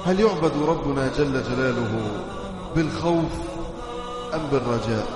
هل يعبد ربنا جل جلاله بالخوف أم بالرجاء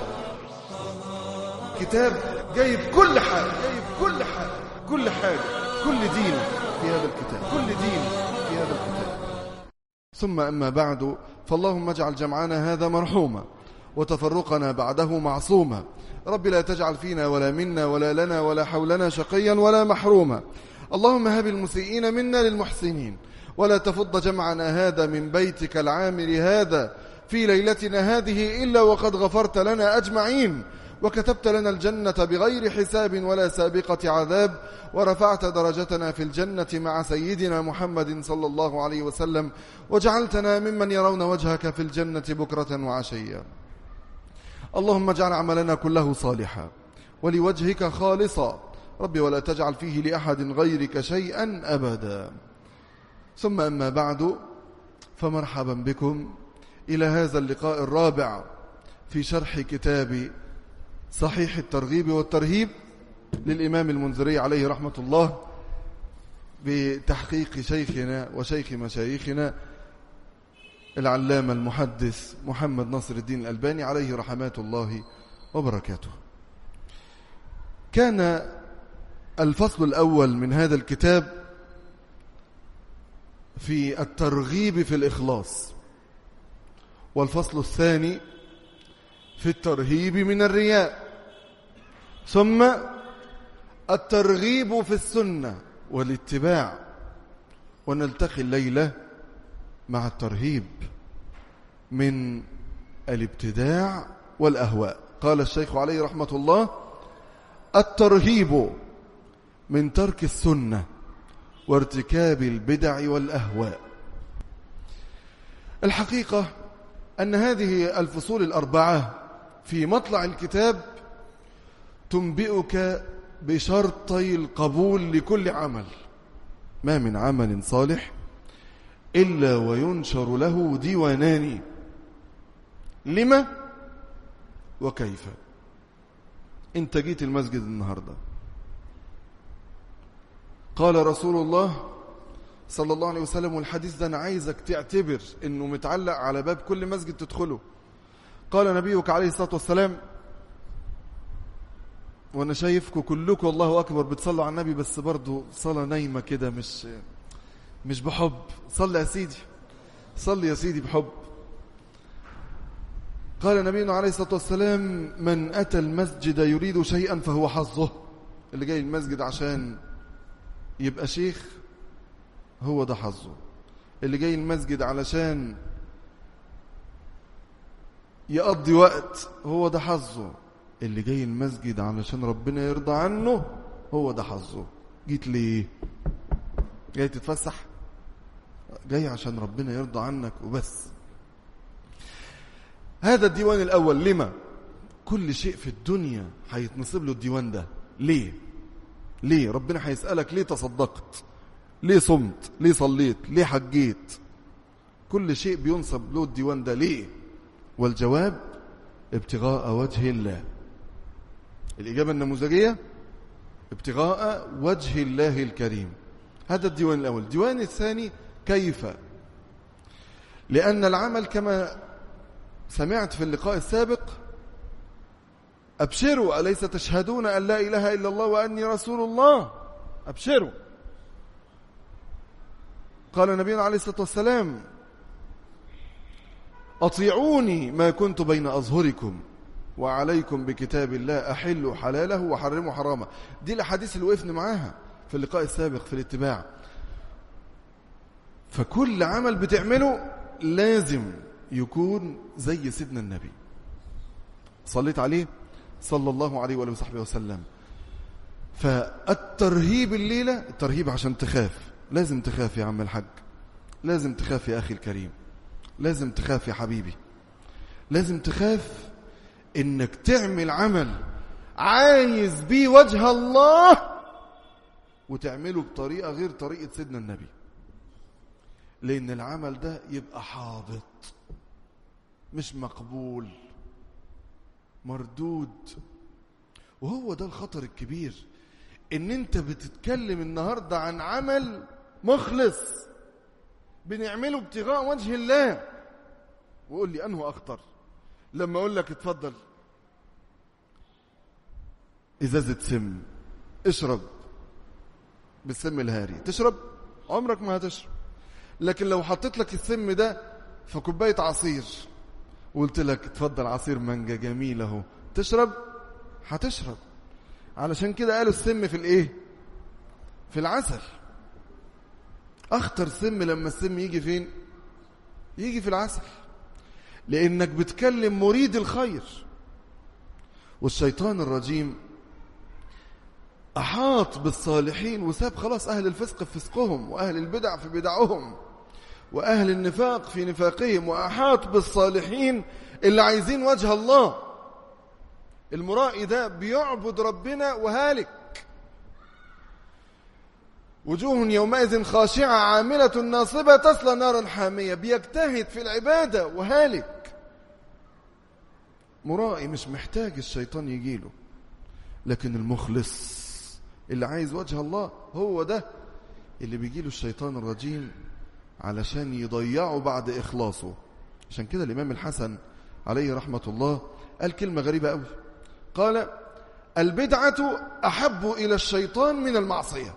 كتاب جايب كل حاجة جايب كل حاجة كل حاجة كل دين في هذا الكتاب كل دين في هذا الكتاب ثم أما بعد فاللهم اجعل جمعنا هذا مرحوما وتفرقنا بعده معصوما رب لا تجعل فينا ولا منا ولا لنا ولا حولنا شقيا ولا محروما اللهم هب المسيئين منا للمحسنين ولا تفض جمعنا هذا من بيتك العامر هذا في ليلتنا هذه إلا وقد غفرت لنا أجمعين وكتبت لنا الجنة بغير حساب ولا سابقة عذاب ورفعت درجتنا في الجنة مع سيدنا محمد صلى الله عليه وسلم وجعلتنا ممن يرون وجهك في الجنة بكرة وعشيا اللهم اجعل عملنا كله صالحا ولوجهك خالصا ربي ولا تجعل فيه لأحد غيرك شيئا أبدا ثم أما بعد فمرحبا بكم إلى هذا اللقاء الرابع في شرح كتاب صحيح الترغيب والترهيب للإمام المنذري عليه رحمة الله بتحقيق شيخنا وشيخ مشايخنا العلامة المحدث محمد نصر الدين الألباني عليه رحمات الله وبركاته كان الفصل الأول من هذا الكتاب في الترغيب في الإخلاص والفصل الثاني في الترهيب من الرياء ثم الترغيب في السنة والاتباع ونلتقي الليلة مع الترهيب من الابتداع والأهواء قال الشيخ عليه رحمة الله الترهيب من ترك السنة وارتكاب البدع والأهواء الحقيقة أن هذه الفصول الأربعة في مطلع الكتاب تنبئك بشرطي القبول لكل عمل ما من عمل صالح إلا وينشر له ديوانان لما وكيف انت جيت المسجد النهاردة قال رسول الله صلى الله عليه وسلم والحديث ده أنا عايزك تعتبر أنه متعلق على باب كل مسجد تدخله قال نبيك عليه الصلاة والسلام وانا شايفكم كلكم الله اكبر بتصلوا على النبي بس برضو صلاه نايمه كده مش مش بحب صلي يا سيدي صلي يا سيدي بحب قال نبينا عليه الصلاه والسلام من اتى المسجد يريد شيئا فهو حظه اللي جاي المسجد عشان يبقى شيخ هو ده حظه اللي جاي المسجد علشان يقضي وقت هو ده حظه اللي جاي المسجد علشان ربنا يرضى عنه هو ده حظه جيت ليه جاي تتفسح جاي عشان ربنا يرضى عنك وبس هذا الديوان الأول لما كل شيء في الدنيا هيتنصب له الديوان ده ليه ليه ربنا هيسألك ليه تصدقت ليه صمت ليه صليت ليه حجيت كل شيء بينصب له الديوان ده ليه والجواب ابتغاء وجه الله الإجابة النموذجية ابتغاء وجه الله الكريم هذا الديوان الأول الديوان الثاني كيف لأن العمل كما سمعت في اللقاء السابق أبشروا أليس تشهدون أن لا إله إلا الله وأني رسول الله أبشروا قال نبينا عليه الصلاة والسلام أطيعوني ما كنت بين أظهركم وعليكم بكتاب الله أحلوا حلاله وحرموا حرامه دي الأحاديث اللي وقفنا معاها في اللقاء السابق في الاتباع فكل عمل بتعمله لازم يكون زي سيدنا النبي صليت عليه صلى الله عليه وآله وصحبه وسلم فالترهيب الليلة الترهيب عشان تخاف لازم تخاف يا عم الحاج لازم تخاف يا أخي الكريم لازم تخاف يا حبيبي لازم تخاف انك تعمل عمل عايز بيه وجه الله وتعمله بطريقة غير طريقة سيدنا النبي لأن العمل ده يبقى حابط مش مقبول مردود وهو ده الخطر الكبير ان انت بتتكلم النهاردة عن عمل مخلص بنعمله ابتغاء وجه الله وقول لي أنه أخطر لما أقول لك اتفضل إزازة سم اشرب بالسم الهاري تشرب عمرك ما هتشرب لكن لو حطيت لك السم ده في كوباية عصير وقلت لك اتفضل عصير مانجا جميل اهو تشرب هتشرب علشان كده قالوا السم في الايه في العسل اخطر سم لما السم يجي فين يجي في العسل لانك بتكلم مريد الخير والشيطان الرجيم احاط بالصالحين وساب خلاص اهل الفسق في فسقهم واهل البدع في بدعهم واهل النفاق في نفاقهم واحاط بالصالحين اللي عايزين وجه الله المرائي ده بيعبد ربنا وهالك وجوه يومئذ خاشعة عاملة ناصبة تصلى نارا حامية بيجتهد في العبادة وهالك مرائي مش محتاج الشيطان يجيله لكن المخلص اللي عايز وجه الله هو ده اللي بيجيله الشيطان الرجيم علشان يضيعه بعد إخلاصه عشان كده الإمام الحسن عليه رحمة الله قال كلمة غريبة قوي قال البدعة أحب إلى الشيطان من المعصية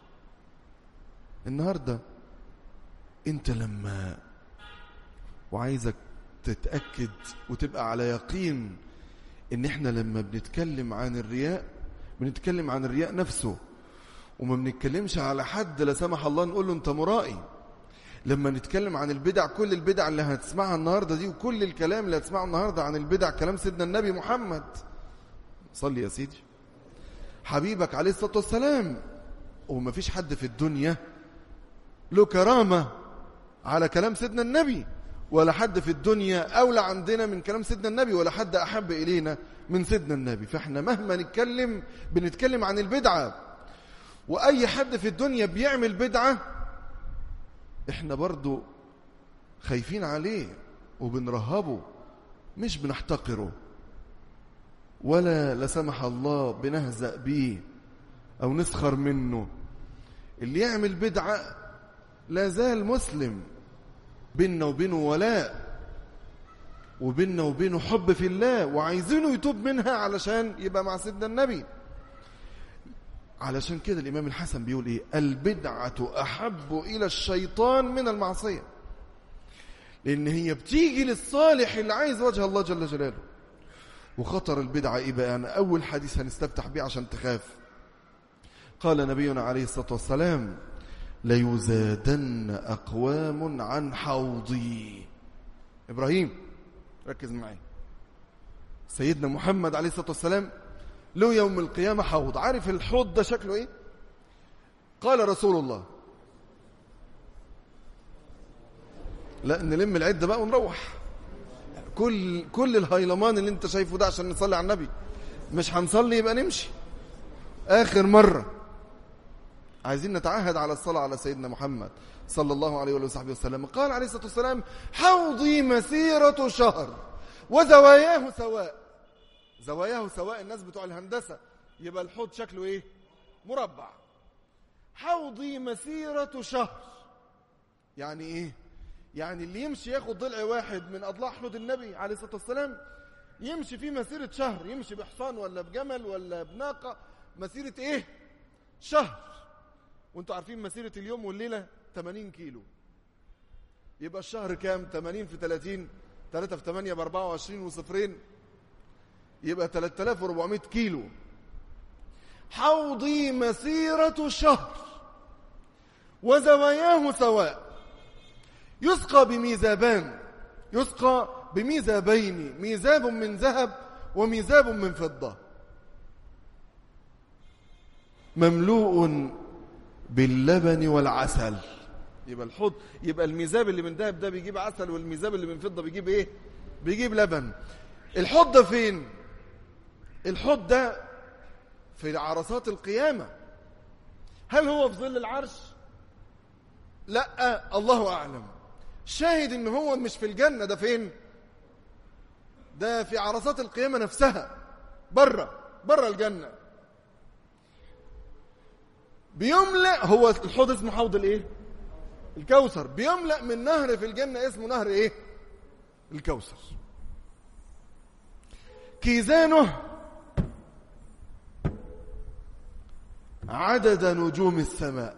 النهاردة انت لما وعايزك تتأكد وتبقى على يقين ان احنا لما بنتكلم عن الرياء بنتكلم عن الرياء نفسه وما بنتكلمش على حد لا سمح الله نقول له انت مرائي لما نتكلم عن البدع كل البدع اللي هتسمعها النهارده دي وكل الكلام اللي هتسمعه النهارده عن البدع كلام سيدنا النبي محمد صلي يا سيدي حبيبك عليه الصلاه والسلام وما فيش حد في الدنيا له كرامه على كلام سيدنا النبي ولا حد في الدنيا اولى عندنا من كلام سيدنا النبي ولا حد احب الينا من سيدنا النبي فاحنا مهما نتكلم بنتكلم عن البدعه واي حد في الدنيا بيعمل بدعه احنا برضو خايفين عليه وبنرهبه مش بنحتقره ولا لا سمح الله بنهزأ بيه أو نسخر منه اللي يعمل بدعة لا زال مسلم بيننا وبينه ولاء وبيننا وبينه حب في الله وعايزينه يتوب منها علشان يبقى مع سيدنا النبي علشان كده الإمام الحسن بيقول إيه البدعة أحب إلى الشيطان من المعصية لأن هي بتيجي للصالح اللي عايز وجه الله جل جلاله وخطر البدعة إيه بقى أنا أول حديث هنستفتح بيه عشان تخاف قال نبينا عليه الصلاة والسلام ليزادن أقوام عن حوضي إبراهيم ركز معي سيدنا محمد عليه الصلاة والسلام له يوم القيامة حوض عارف الحوض ده شكله ايه قال رسول الله لا نلم العدة بقى ونروح كل كل الهيلمان اللي انت شايفه ده عشان نصلي على النبي مش هنصلي يبقى نمشي اخر مرة عايزين نتعهد على الصلاة على سيدنا محمد صلى الله عليه وصحبه وسلم قال عليه الصلاة والسلام حوضي مسيرة شهر وزواياه سواء زواياه سواء الناس بتوع الهندسة يبقى الحوض شكله ايه مربع حوضي مسيرة شهر يعني ايه يعني اللي يمشي ياخد ضلع واحد من اضلاع حوض النبي عليه الصلاة والسلام يمشي فيه مسيرة شهر يمشي بحصان ولا بجمل ولا بناقة مسيرة ايه شهر وانتوا عارفين مسيرة اليوم والليلة 80 كيلو يبقى الشهر كام 80 في 30 3 في 8 ب 24 وصفرين يبقى 3400 كيلو حوضي مسيرة شهر وزواياه سواء يسقى بميزابان يسقى بميزابين ميزاب من ذهب وميزاب من فضة مملوء باللبن والعسل يبقى الحوض يبقى الميزاب اللي من ذهب ده بيجيب عسل والميزاب اللي من فضة بيجيب ايه بيجيب لبن الحوض ده فين الحوض ده في عرصات القيامة هل هو في ظل العرش لا الله أعلم شاهد ان هو مش في الجنة ده فين ده في عرصات القيامة نفسها بره بره الجنة بيملأ هو الحوض اسمه حوض الايه الكوثر بيملأ من نهر في الجنة اسمه نهر ايه الكوثر كيزانه عدد نجوم السماء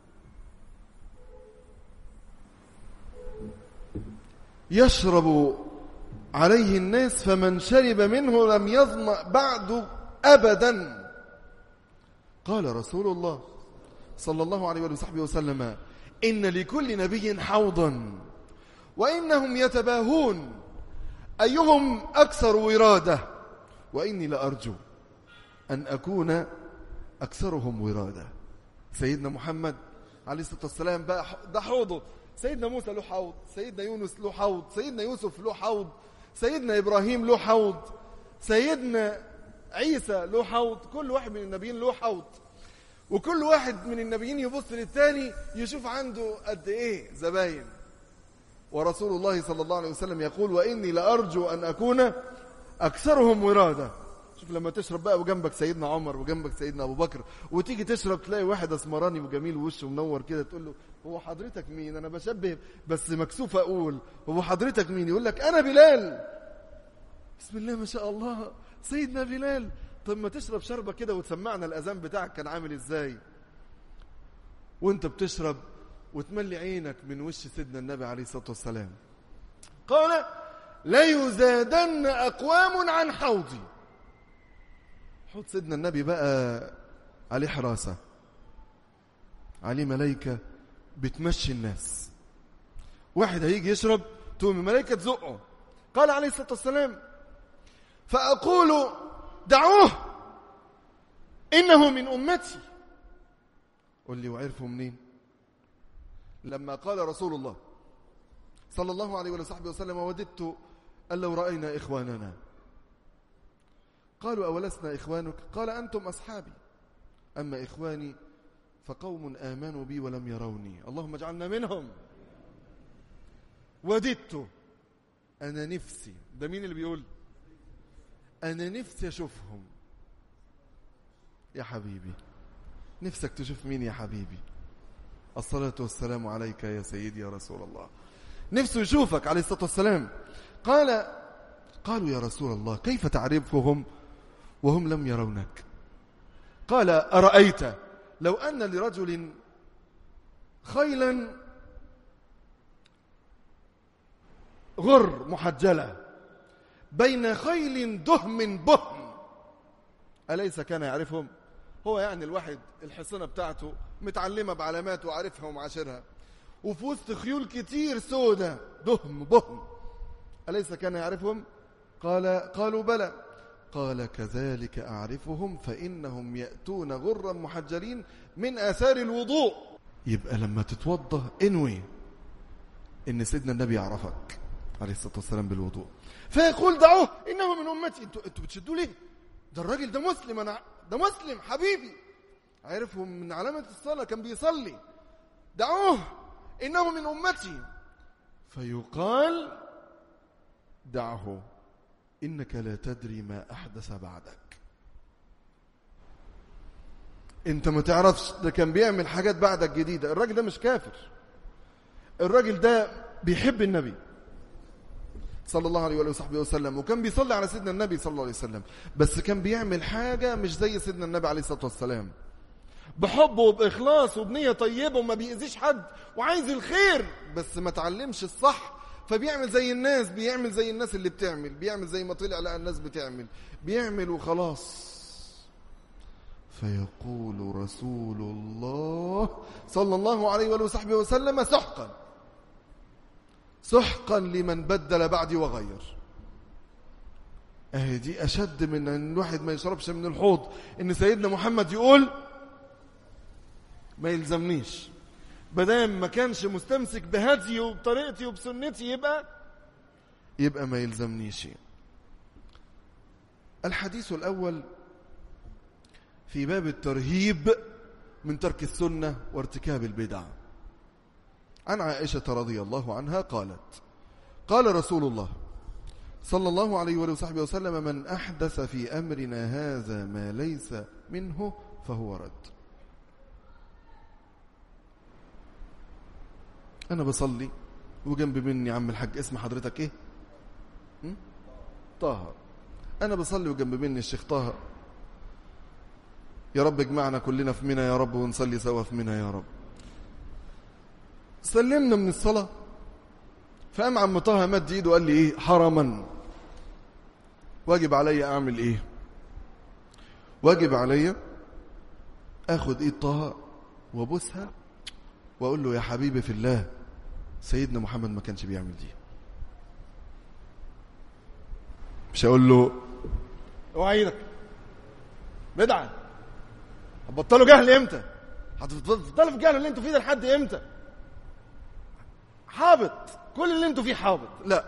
يشرب عليه الناس فمن شرب منه لم يظمأ بعد أبدا قال رسول الله صلى الله عليه وصحبه وسلم إن لكل نبي حوضا وإنهم يتباهون أيهم أكثر ورادة وإني لأرجو أن أكون أكثرهم ورادة سيدنا محمد عليه الصلاة والسلام بقى ده حوضه سيدنا موسى له حوض سيدنا يونس له حوض سيدنا يوسف له حوض سيدنا إبراهيم له حوض سيدنا عيسى له حوض كل واحد من النبيين له حوض وكل واحد من النبيين يبص للتاني يشوف عنده قد ايه زباين ورسول الله صلى الله عليه وسلم يقول وإني لأرجو أن أكون أكثرهم ورادة شوف لما تشرب بقى وجنبك سيدنا عمر وجنبك سيدنا أبو بكر وتيجي تشرب تلاقي واحد اسمراني وجميل ووشه منور كده تقول له هو حضرتك مين أنا بشبه بس مكسوف أقول هو حضرتك مين يقول لك أنا بلال بسم الله ما شاء الله سيدنا بلال طب ما تشرب شربة كده وتسمعنا الأذان بتاعك كان عامل إزاي وانت بتشرب وتملي عينك من وش سيدنا النبي عليه الصلاة والسلام قال لا يزادن أقوام عن حوضي حوض سيدنا النبي بقى عليه حراسة عليه ملايكة بتمشي الناس واحد هيجي يشرب تقوم الملائكة تزقه قال عليه الصلاة والسلام فأقول دعوه إنه من أمتي قل لي وعرفوا منين لما قال رسول الله صلى الله عليه وصحبه وسلم وددت أن لو رأينا إخواننا قالوا أولسنا إخوانك قال أنتم أصحابي أما إخواني فقوم آمنوا بي ولم يروني اللهم اجعلنا منهم وددت أنا نفسي ده مين اللي بيقول أنا نفسي أشوفهم يا حبيبي نفسك تشوف مين يا حبيبي الصلاة والسلام عليك يا سيدي يا رسول الله نفسه يشوفك عليه الصلاة والسلام قال قالوا يا رسول الله كيف تعرفهم وهم لم يرونك قال أرأيت لو أن لرجل خيلا غر محجلة بين خيل دهم بهم أليس كان يعرفهم هو يعني الواحد الحصنة بتاعته متعلمة بعلامات وعارفها ومعاشرها وفي وسط خيول كتير سودة دهم بهم أليس كان يعرفهم قال قالوا بلى قال كذلك أعرفهم فإنهم يأتون غرا محجلين من آثار الوضوء يبقى لما تتوضى انوي إن سيدنا النبي يعرفك عليه الصلاة والسلام بالوضوء فيقول دعوه إنه من أمتي انتوا انتوا بتشدوا ليه ده الراجل ده مسلم أنا ده مسلم حبيبي عرفهم من علامة الصلاة كان بيصلي دعوه إنه من أمتي فيقال دعه إنك لا تدري ما أحدث بعدك انت ما تعرفش ده كان بيعمل حاجات بعدك جديدة الراجل ده مش كافر الراجل ده بيحب النبي صلى الله عليه وصحبه وسلم وكان بيصلي على سيدنا النبي صلى الله عليه وسلم بس كان بيعمل حاجة مش زي سيدنا النبي عليه الصلاة والسلام بحب وبإخلاص وبنية طيبة وما بيأذيش حد وعايز الخير بس ما تعلمش الصح فبيعمل زي الناس بيعمل زي الناس اللي بتعمل بيعمل زي ما طلع لقى الناس بتعمل بيعمل وخلاص فيقول رسول الله صلى الله عليه وصحبه وسلم سحقا سحقا لمن بدل بعدي وغير اهي دي اشد من ان الواحد ما يشربش من الحوض ان سيدنا محمد يقول ما يلزمنيش بدام ما كانش مستمسك بهدي وبطريقتي وبسنتي يبقى يبقى ما يلزمنيش الحديث الأول في باب الترهيب من ترك السنة وارتكاب البدع عن عائشة رضي الله عنها قالت قال رسول الله صلى الله عليه وصحبه وسلم من أحدث في أمرنا هذا ما ليس منه فهو رد أنا بصلي وجنب مني عم الحاج اسم حضرتك إيه م? طه أنا بصلي وجنب مني الشيخ طه يا رب اجمعنا كلنا في منى يا رب ونصلي سوا في منى يا رب سلمنا من الصلاة فقام عم طه مد ايده وقال لي ايه حرما واجب عليا اعمل ايه واجب عليا اخد ايد طه وابوسها واقول له يا حبيبي في الله سيدنا محمد ما كانش بيعمل دي مش هقول له اوعى ايدك بدعه هتبطلوا جهل امتى هتفضلوا في الجهل اللي انتوا فيه ده لحد امتى حابط كل اللي انتوا فيه حابط لا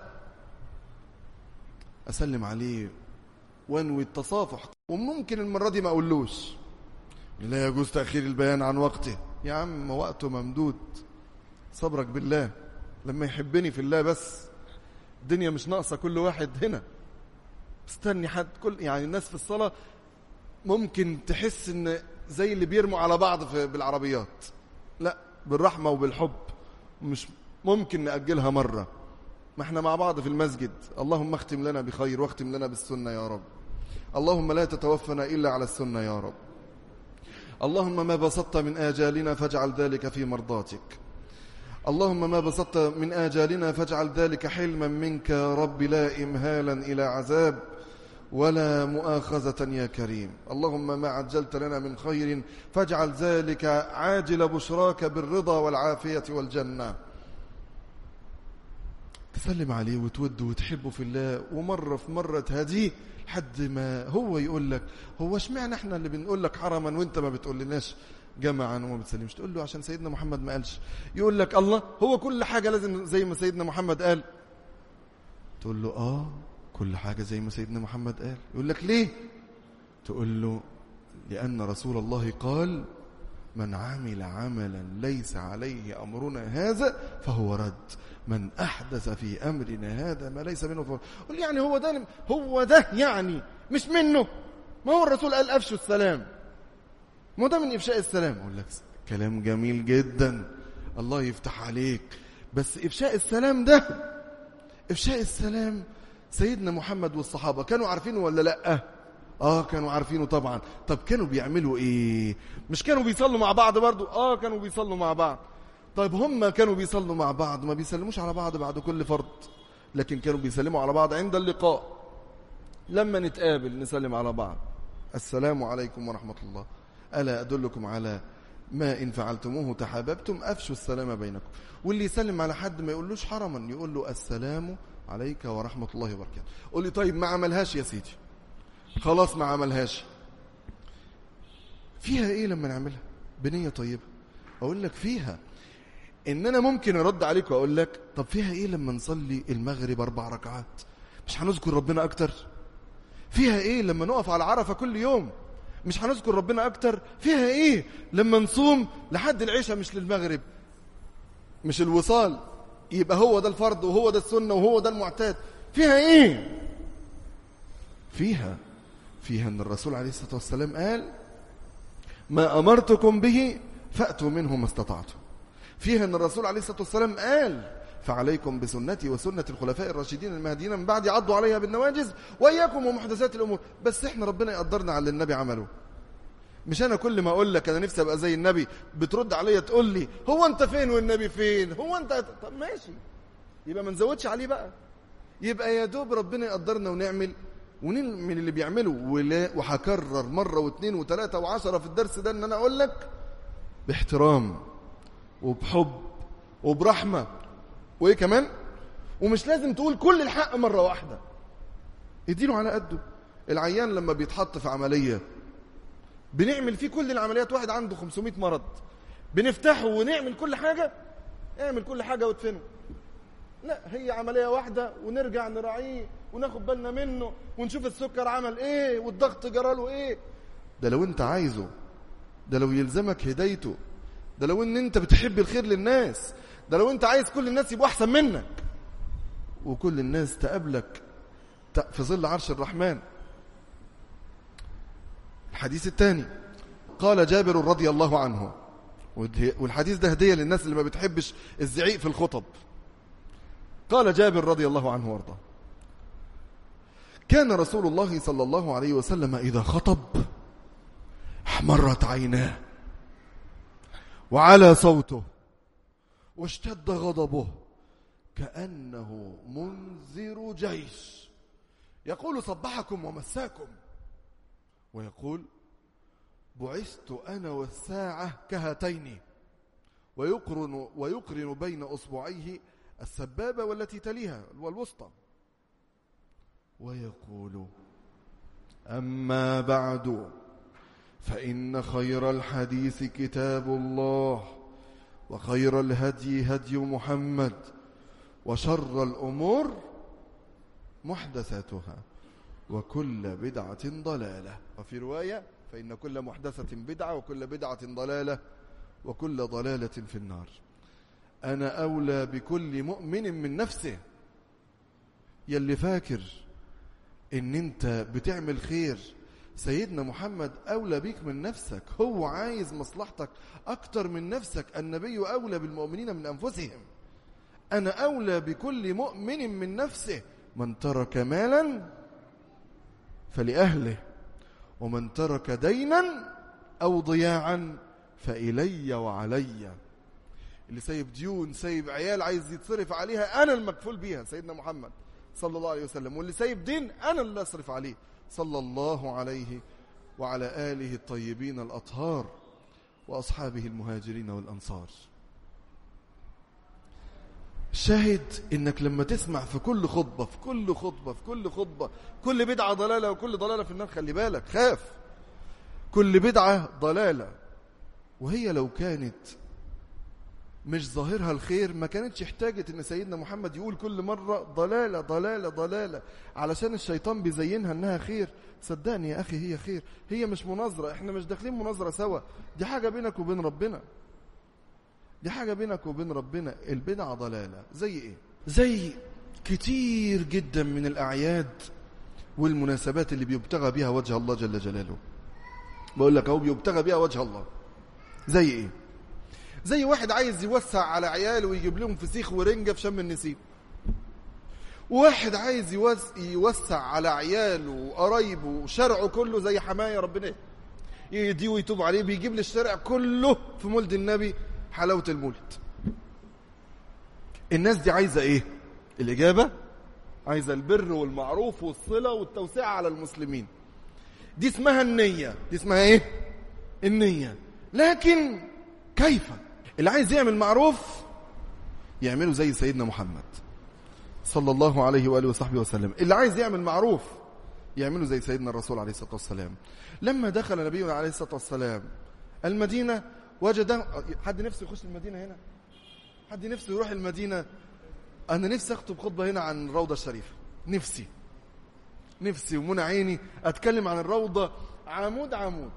اسلم عليه وانوي التصافح وممكن المره دي ما اقولوش لا يجوز تاخير البيان عن وقته يا عم وقته ممدود صبرك بالله لما يحبني في الله بس الدنيا مش ناقصه كل واحد هنا استني حد كل يعني الناس في الصلاه ممكن تحس ان زي اللي بيرموا على بعض في بالعربيات لا بالرحمه وبالحب مش ممكن نأجلها مرة ما احنا مع بعض في المسجد اللهم اختم لنا بخير واختم لنا بالسنة يا رب اللهم لا تتوفنا إلا على السنة يا رب اللهم ما بسطت من آجالنا فاجعل ذلك في مرضاتك اللهم ما بسطت من آجالنا فاجعل ذلك حلما منك يا رب لا إمهالا إلى عذاب ولا مؤاخذة يا كريم اللهم ما عجلت لنا من خير فاجعل ذلك عاجل بشراك بالرضا والعافية والجنة تسلم عليه وتوده وتحبه في الله ومرة في مرة تهديه لحد ما هو يقول لك هو اشمعنى احنا اللي بنقول لك حرما وانت ما بتقول لناش جمعا وما بتسلمش تقول له عشان سيدنا محمد ما قالش يقول لك الله هو كل حاجة لازم زي ما سيدنا محمد قال تقول له اه كل حاجة زي ما سيدنا محمد قال يقول لك ليه تقول له لأن رسول الله قال من عمل عملا ليس عليه أمرنا هذا فهو رد من أحدث في أمرنا هذا ما ليس منه فهو قل يعني هو ده هو ده يعني مش منه ما هو الرسول قال أفشوا السلام ما ده من إفشاء السلام أقول لك كلام جميل جدا الله يفتح عليك بس إفشاء السلام ده إفشاء السلام سيدنا محمد والصحابة كانوا عارفينه ولا لأ آه كانوا عارفينه طبعا طب كانوا بيعملوا إيه مش كانوا بيصلوا مع بعض برضو آه كانوا بيصلوا مع بعض طيب هم كانوا بيصلوا مع بعض ما بيسلموش على بعض بعد كل فرض لكن كانوا بيسلموا على بعض عند اللقاء لما نتقابل نسلم على بعض السلام عليكم ورحمة الله ألا أدلكم على ما إن فعلتموه تحاببتم أفشوا السلام بينكم واللي يسلم على حد ما يقولوش حرما يقول له السلام عليك ورحمة الله وبركاته قول لي طيب ما عملهاش يا سيدي خلاص ما عملهاش فيها ايه لما نعملها بنية طيبة اقول لك فيها ان انا ممكن ارد عليك واقول لك طب فيها ايه لما نصلي المغرب اربع ركعات مش هنذكر ربنا اكتر فيها ايه لما نقف على عرفة كل يوم مش هنذكر ربنا اكتر فيها ايه لما نصوم لحد العشاء مش للمغرب مش الوصال يبقى هو ده الفرض وهو ده السنة وهو ده المعتاد فيها ايه فيها فيها ان الرسول عليه الصلاة والسلام قال ما أمرتكم به فأتوا منه ما استطعتم فيها ان الرسول عليه الصلاة والسلام قال فعليكم بسنتي وسنة الخلفاء الراشدين المهديين من بعد عضوا عليها بالنواجز وإياكم ومحدثات الأمور بس احنا ربنا يقدرنا على اللي النبي عمله مش انا كل ما اقول لك انا نفسي ابقى زي النبي بترد عليا تقول لي هو انت فين والنبي فين هو انت طب ماشي يبقى ما نزودش عليه بقى يبقى يا دوب ربنا يقدرنا ونعمل ونعمل اللي بيعمله ولا وهكرر مره واثنين وثلاثه وعشرة في الدرس ده ان انا اقول لك باحترام وبحب وبرحمه وايه كمان ومش لازم تقول كل الحق مره واحده اديله على قده العيان لما بيتحط في عمليه بنعمل فيه كل العمليات واحد عنده 500 مرض بنفتحه ونعمل كل حاجة اعمل كل حاجة وادفنه لا هي عملية واحدة ونرجع نراعيه وناخد بالنا منه ونشوف السكر عمل ايه والضغط جراله ايه ده لو انت عايزه ده لو يلزمك هدايته ده لو ان انت بتحب الخير للناس ده لو انت عايز كل الناس يبقوا احسن منك وكل الناس تقابلك في ظل عرش الرحمن الحديث الثاني قال جابر رضي الله عنه والحديث ده هدية للناس اللي ما بتحبش الزعيق في الخطب قال جابر رضي الله عنه وارضاه كان رسول الله صلى الله عليه وسلم إذا خطب احمرت عيناه وعلى صوته واشتد غضبه كأنه منذر جيش يقول صبحكم ومساكم ويقول بعثت أنا والساعة كهاتين ويقرن, ويقرن بين أصبعيه السبابة والتي تليها والوسطى ويقول أما بعد فإن خير الحديث كتاب الله وخير الهدي هدي محمد وشر الأمور محدثاتها وكل بدعة ضلالة وفي رواية فإن كل محدثة بدعة وكل بدعة ضلالة وكل ضلالة في النار أنا أولى بكل مؤمن من نفسه يلي فاكر إن أنت بتعمل خير سيدنا محمد أولى بيك من نفسك هو عايز مصلحتك أكتر من نفسك النبي أولى بالمؤمنين من أنفسهم أنا أولى بكل مؤمن من نفسه من ترك مالا فلأهله ومن ترك دينا أو ضياعا فإلي وعلي اللي سايب ديون سايب عيال عايز يتصرف عليها أنا المكفول بيها سيدنا محمد صلى الله عليه وسلم واللي سايب دين أنا اللي أصرف عليه صلى الله عليه وعلى آله الطيبين الأطهار وأصحابه المهاجرين والأنصار شاهد انك لما تسمع في كل خطبة في كل خطبة في كل خطبة كل بدعة ضلالة وكل ضلالة في النار خلي بالك خاف كل بدعة ضلالة وهي لو كانت مش ظاهرها الخير ما كانتش احتاجت ان سيدنا محمد يقول كل مرة ضلالة ضلالة ضلالة علشان الشيطان بيزينها انها خير صدقني يا اخي هي خير هي مش مناظرة احنا مش داخلين مناظرة سوا دي حاجة بينك وبين ربنا دي حاجة بينك وبين ربنا البدعة ضلالة زي ايه زي كتير جدا من الاعياد والمناسبات اللي بيبتغى بها وجه الله جل جلاله بقول لك اهو بيبتغى بها وجه الله زي ايه زي واحد عايز يوسع على عياله ويجيب لهم فسيخ ورنجة في شم النسيم واحد عايز يوسع على عياله وقرايبه وشرعه كله زي حماية ربنا يديه ويتوب عليه بيجيب لي الشارع كله في مولد النبي حلاوة المولد الناس دي عايزة ايه الإجابة عايزة البر والمعروف والصلة والتوسعة على المسلمين دي اسمها النية دي اسمها ايه النية لكن كيف اللي عايز يعمل معروف يعمله زي سيدنا محمد صلى الله عليه وآله وصحبه وسلم اللي عايز يعمل معروف يعمله زي سيدنا الرسول عليه الصلاة والسلام لما دخل نبينا عليه الصلاة والسلام المدينة وجد حد نفسه يخش المدينة هنا حد نفسه يروح المدينة أنا نفسي أخطب خطبة هنا عن الروضة الشريفة نفسي نفسي ومنى عيني أتكلم عن الروضة عمود عمود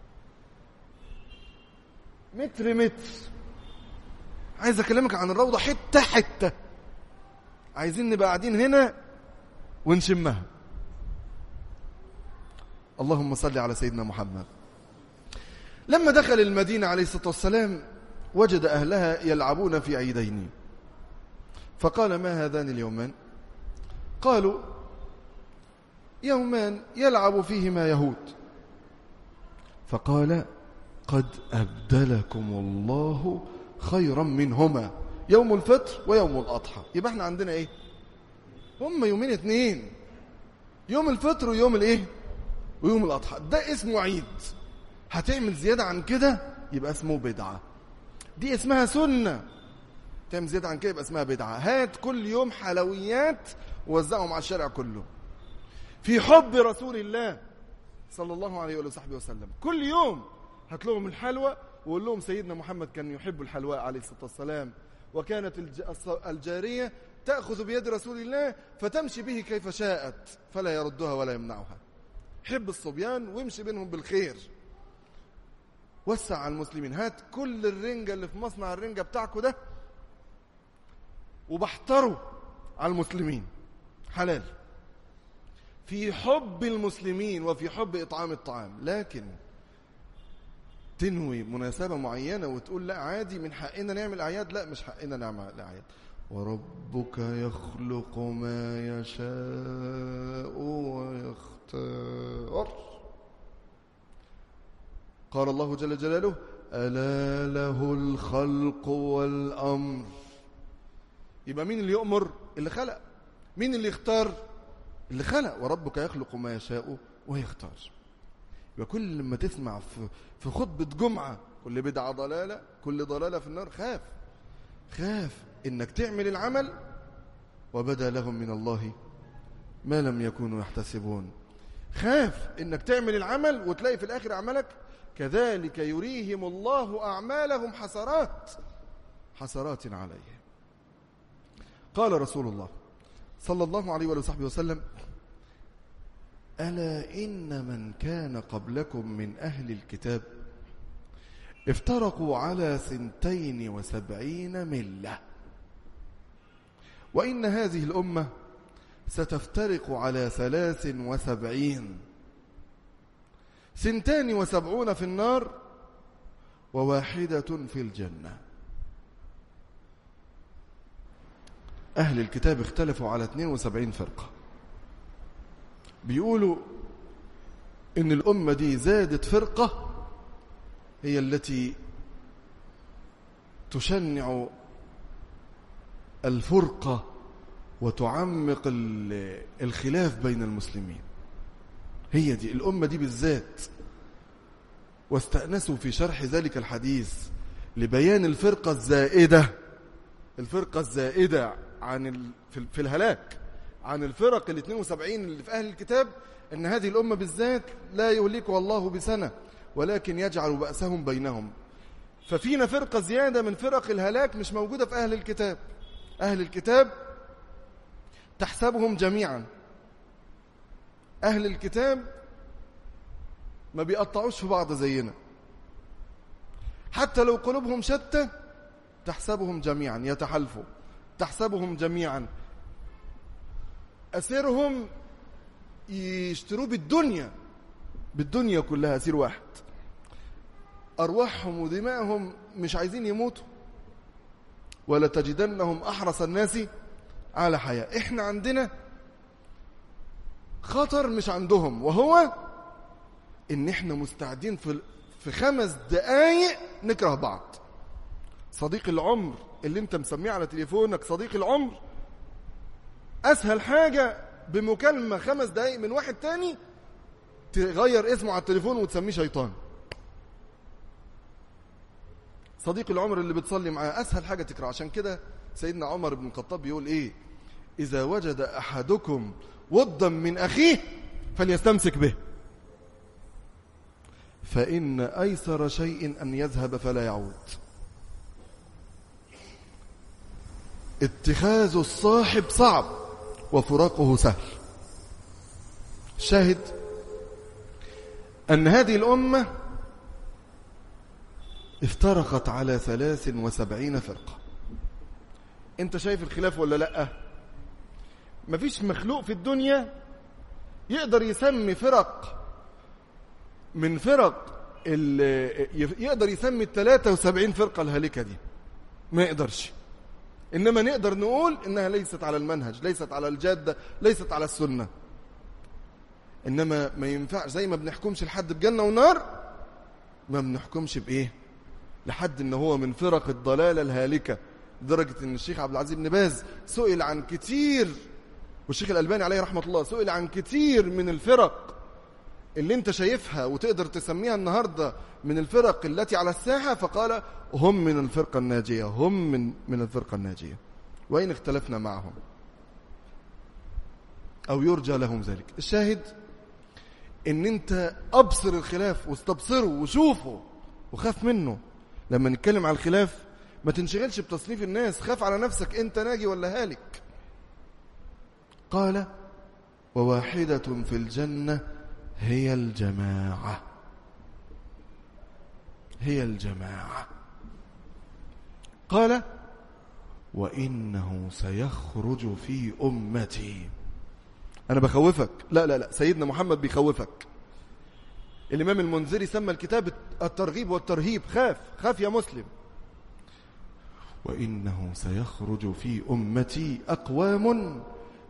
متر متر عايز أكلمك عن الروضة حتة حتة عايزين نبقى قاعدين هنا ونشمها اللهم صل على سيدنا محمد لما دخل المدينة عليه الصلاة والسلام وجد أهلها يلعبون في عيدين فقال ما هذان اليومان قالوا يومان يلعب فيهما يهود فقال قد أبدلكم الله خيرا منهما يوم الفطر ويوم الأضحى يبقى احنا عندنا ايه هم يومين اتنين يوم الفطر ويوم الايه ويوم الأضحى ده اسمه عيد هتعمل زيادة عن كده يبقى اسمه بدعة دي اسمها سنة تعمل زيادة عن كده يبقى اسمها بدعة هات كل يوم حلويات ووزعهم على الشارع كله في حب رسول الله صلى الله عليه وصحبه وسلم كل يوم هات لهم الحلوى وقول لهم سيدنا محمد كان يحب الحلواء عليه الصلاة والسلام وكانت الجارية تأخذ بيد رسول الله فتمشي به كيف شاءت فلا يردها ولا يمنعها حب الصبيان وامشي بينهم بالخير وسع على المسلمين هات كل الرنجة اللي في مصنع الرنجة بتاعكم ده وبحتره على المسلمين حلال في حب المسلمين وفي حب إطعام الطعام لكن تنوي مناسبة معينة وتقول لا عادي من حقنا نعمل أعياد لا مش حقنا نعمل أعياد وربك يخلق ما يشاء ويختار قال الله جل جلاله ألا له الخلق والأمر يبقى مين اللي يؤمر اللي خلق مين اللي يختار اللي خلق وربك يخلق ما يشاء ويختار يبقى كل ما تسمع في, في خطبة جمعة كل بدعة ضلالة كل ضلالة في النار خاف خاف انك تعمل العمل وبدا لهم من الله ما لم يكونوا يحتسبون خاف انك تعمل العمل وتلاقي في الاخر عملك كذلك يريهم الله اعمالهم حسرات حسرات عليهم قال رسول الله صلى الله عليه وصحبه وسلم ألا إن من كان قبلكم من أهل الكتاب افترقوا على سنتين وسبعين ملة وإن هذه الأمة ستفترق على ثلاث وسبعين سنتان وسبعون في النار وواحدة في الجنة أهل الكتاب اختلفوا على 72 فرقة بيقولوا إن الأمة دي زادت فرقة هي التي تشنع الفرقة وتعمق الخلاف بين المسلمين هي دي الأمة دي بالذات واستأنسوا في شرح ذلك الحديث لبيان الفرقة الزائدة الفرقة الزائدة عن في الهلاك عن الفرق ال 72 اللي في أهل الكتاب أن هذه الأمة بالذات لا يهلكها الله بسنة ولكن يجعل بأسهم بينهم ففينا فرقة زيادة من فرق الهلاك مش موجودة في أهل الكتاب أهل الكتاب تحسبهم جميعا أهل الكتاب ما بيقطعوش في بعض زينا حتى لو قلوبهم شتى تحسبهم جميعا يتحالفوا تحسبهم جميعا أسيرهم يشتروا بالدنيا بالدنيا كلها أسير واحد أرواحهم ودمائهم مش عايزين يموتوا ولا تجدنهم أحرص الناس على حياة إحنا عندنا خطر مش عندهم وهو إن إحنا مستعدين في في خمس دقايق نكره بعض صديق العمر اللي انت مسميه على تليفونك صديق العمر اسهل حاجة بمكالمة خمس دقايق من واحد تاني تغير اسمه على التليفون وتسميه شيطان صديق العمر اللي بتصلي معاه اسهل حاجة تكره عشان كده سيدنا عمر بن الخطاب بيقول ايه اذا وجد احدكم وضا من اخيه فليستمسك به فإن أيسر شيء أن يذهب فلا يعود اتخاذ الصاحب صعب وفراقه سهل شاهد أن هذه الأمة افترقت على ثلاث وسبعين فرقة انت شايف الخلاف ولا لأ مفيش مخلوق في الدنيا يقدر يسمي فرق من فرق يقدر يسمي ال 73 فرقة الهالكة دي ما يقدرش إنما نقدر نقول إنها ليست على المنهج ليست على الجادة ليست على السنة إنما ما ينفعش زي ما بنحكمش لحد بجنة ونار ما بنحكمش بإيه لحد إن هو من فرق الضلالة الهالكة لدرجة إن الشيخ عبد العزيز بن باز سئل عن كتير والشيخ الألباني عليه رحمة الله سئل عن كتير من الفرق اللي انت شايفها وتقدر تسميها النهاردة من الفرق التي على الساحة فقال هم من الفرقة الناجية هم من, من الفرقة الناجية وإن اختلفنا معهم أو يرجى لهم ذلك الشاهد ان انت ابصر الخلاف واستبصره وشوفه وخاف منه لما نتكلم على الخلاف ما تنشغلش بتصنيف الناس خاف على نفسك انت ناجي ولا هالك قال وواحدة في الجنة هي الجماعة هي الجماعة قال وإنه سيخرج في أمتي أنا بخوفك لا لا لا سيدنا محمد بيخوفك الإمام المنذري سمى الكتاب الترغيب والترهيب خاف خاف يا مسلم وإنه سيخرج في أمتي أقوام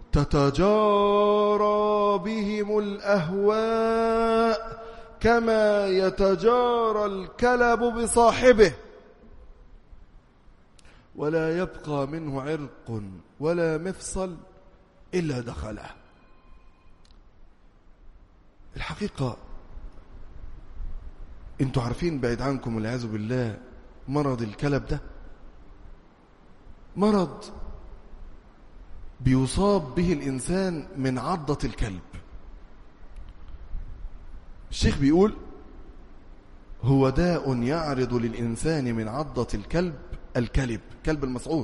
تتجارى بهم الأهواء كما يتجارى الكلب بصاحبه ولا يبقى منه عرق ولا مفصل إلا دخله الحقيقة انتوا عارفين بعيد عنكم والعياذ بالله مرض الكلب ده مرض بيصاب به الإنسان من عضة الكلب الشيخ بيقول هو داء يعرض للإنسان من عضة الكلب الكلب كلب المسعور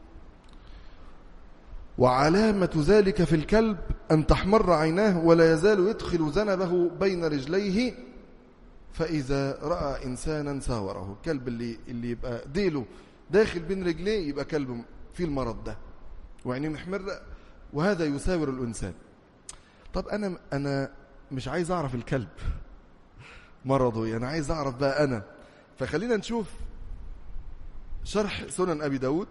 وعلامة ذلك في الكلب أن تحمر عيناه ولا يزال يدخل ذنبه بين رجليه فإذا رأى إنسانا ساوره الكلب اللي, اللي يبقى ديله داخل بين رجليه يبقى كلب فيه المرض ده وعينيه محمرة وهذا يساور الإنسان طب أنا أنا مش عايز أعرف الكلب مرضه أنا يعني عايز أعرف بقى أنا فخلينا نشوف شرح سنن أبي داود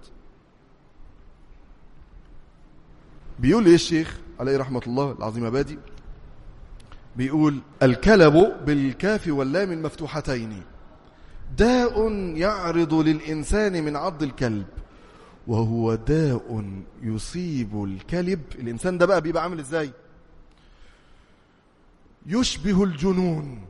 بيقول ايه الشيخ عليه رحمة الله العظيم أبادي بيقول الكلب بالكاف واللام المفتوحتين داء يعرض للإنسان من عض الكلب وهو داء يصيب الكلب الإنسان ده بقى بيبقى عامل إزاي يشبه الجنون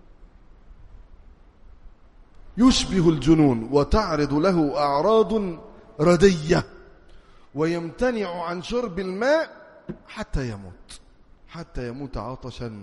يشبه الجنون وتعرض له أعراض ردية ويمتنع عن شرب الماء حتى يموت حتى يموت عطشا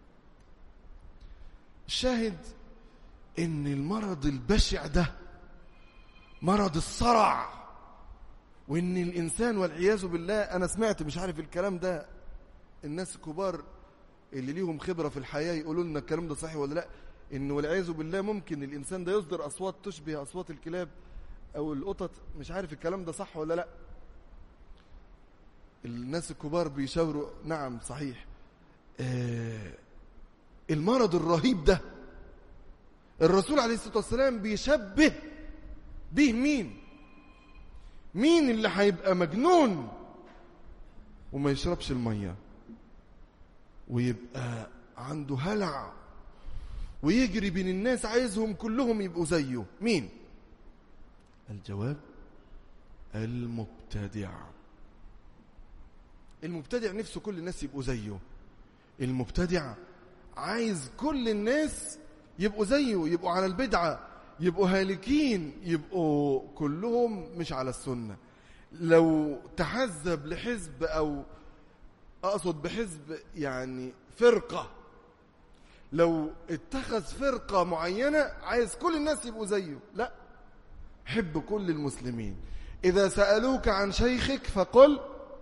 الشاهد ان المرض البشع ده مرض الصرع وان الانسان والعياذ بالله انا سمعت مش عارف الكلام ده الناس الكبار اللي ليهم خبره في الحياه يقولوا لنا الكلام ده صحيح ولا لا ان والعياذ بالله ممكن الانسان ده يصدر اصوات تشبه اصوات الكلاب او القطط مش عارف الكلام ده صح ولا لا الناس الكبار بيشاوروا نعم صحيح آه المرض الرهيب ده الرسول عليه الصلاة والسلام بيشبه به مين مين اللي هيبقى مجنون وما يشربش المية ويبقى عنده هلع ويجري بين الناس عايزهم كلهم يبقوا زيه مين الجواب المبتدع المبتدع نفسه كل الناس يبقوا زيه المبتدع عايز كل الناس يبقوا زيه يبقوا على البدعة يبقوا هالكين يبقوا كلهم مش على السنة لو تحزب لحزب أو أقصد بحزب يعني فرقة لو اتخذ فرقة معينة عايز كل الناس يبقوا زيه لا حب كل المسلمين إذا سألوك عن شيخك فقل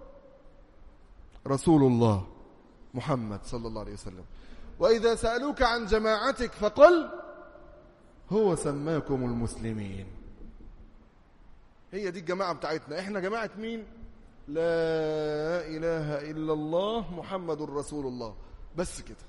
رسول الله محمد صلى الله عليه وسلم وإذا سألوك عن جماعتك فقل هو سماكم المسلمين هي دي الجماعة بتاعتنا احنا جماعة مين لا إله إلا الله محمد رسول الله بس كده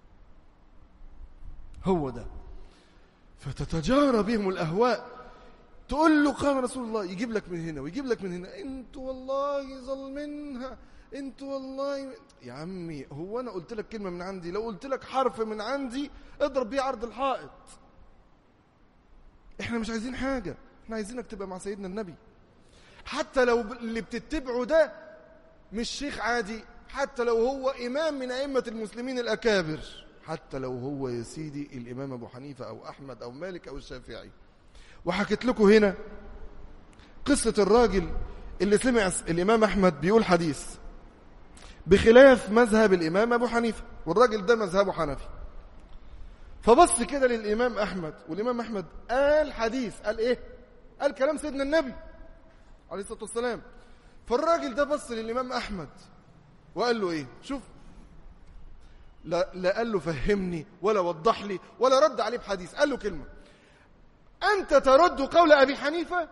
هو ده فتتجارى بهم الأهواء تقول له قام رسول الله يجيب لك من هنا ويجيب لك من هنا انتوا والله ظلمينها انتوا والله يا عمي هو انا قلت لك كلمه من عندي لو قلت لك حرف من عندي اضرب بيه عرض الحائط احنا مش عايزين حاجه احنا عايزينك تبقى مع سيدنا النبي حتى لو اللي بتتبعه ده مش شيخ عادي حتى لو هو امام من ائمه المسلمين الاكابر حتى لو هو يا سيدي الامام ابو حنيفه او احمد او مالك او الشافعي وحكيت لكم هنا قصه الراجل اللي سمع الامام احمد بيقول حديث بخلاف مذهب الإمام أبو حنيفة والراجل ده مذهبه حنفي فبص كده للإمام أحمد والإمام أحمد قال حديث قال إيه قال كلام سيدنا النبي عليه الصلاة والسلام فالراجل ده بص للإمام أحمد وقال له إيه شوف لا, لا قال له فهمني ولا وضح لي ولا رد عليه بحديث قال له كلمة أنت ترد قول أبي حنيفة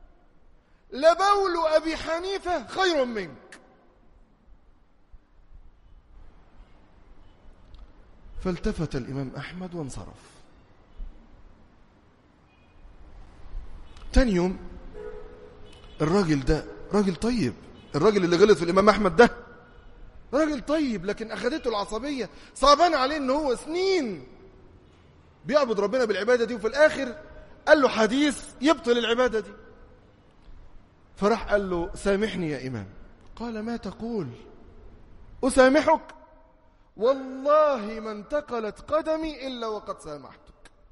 لبول أبي حنيفة خير منك فالتفت الإمام أحمد وانصرف تاني يوم الراجل ده راجل طيب الراجل اللي غلط في الإمام أحمد ده راجل طيب لكن أخذته العصبية صعبان عليه إن هو سنين بيعبد ربنا بالعبادة دي وفي الآخر قال له حديث يبطل العبادة دي فراح قال له سامحني يا إمام قال ما تقول أسامحك والله ما انتقلت قدمي إلا وقد سامحتك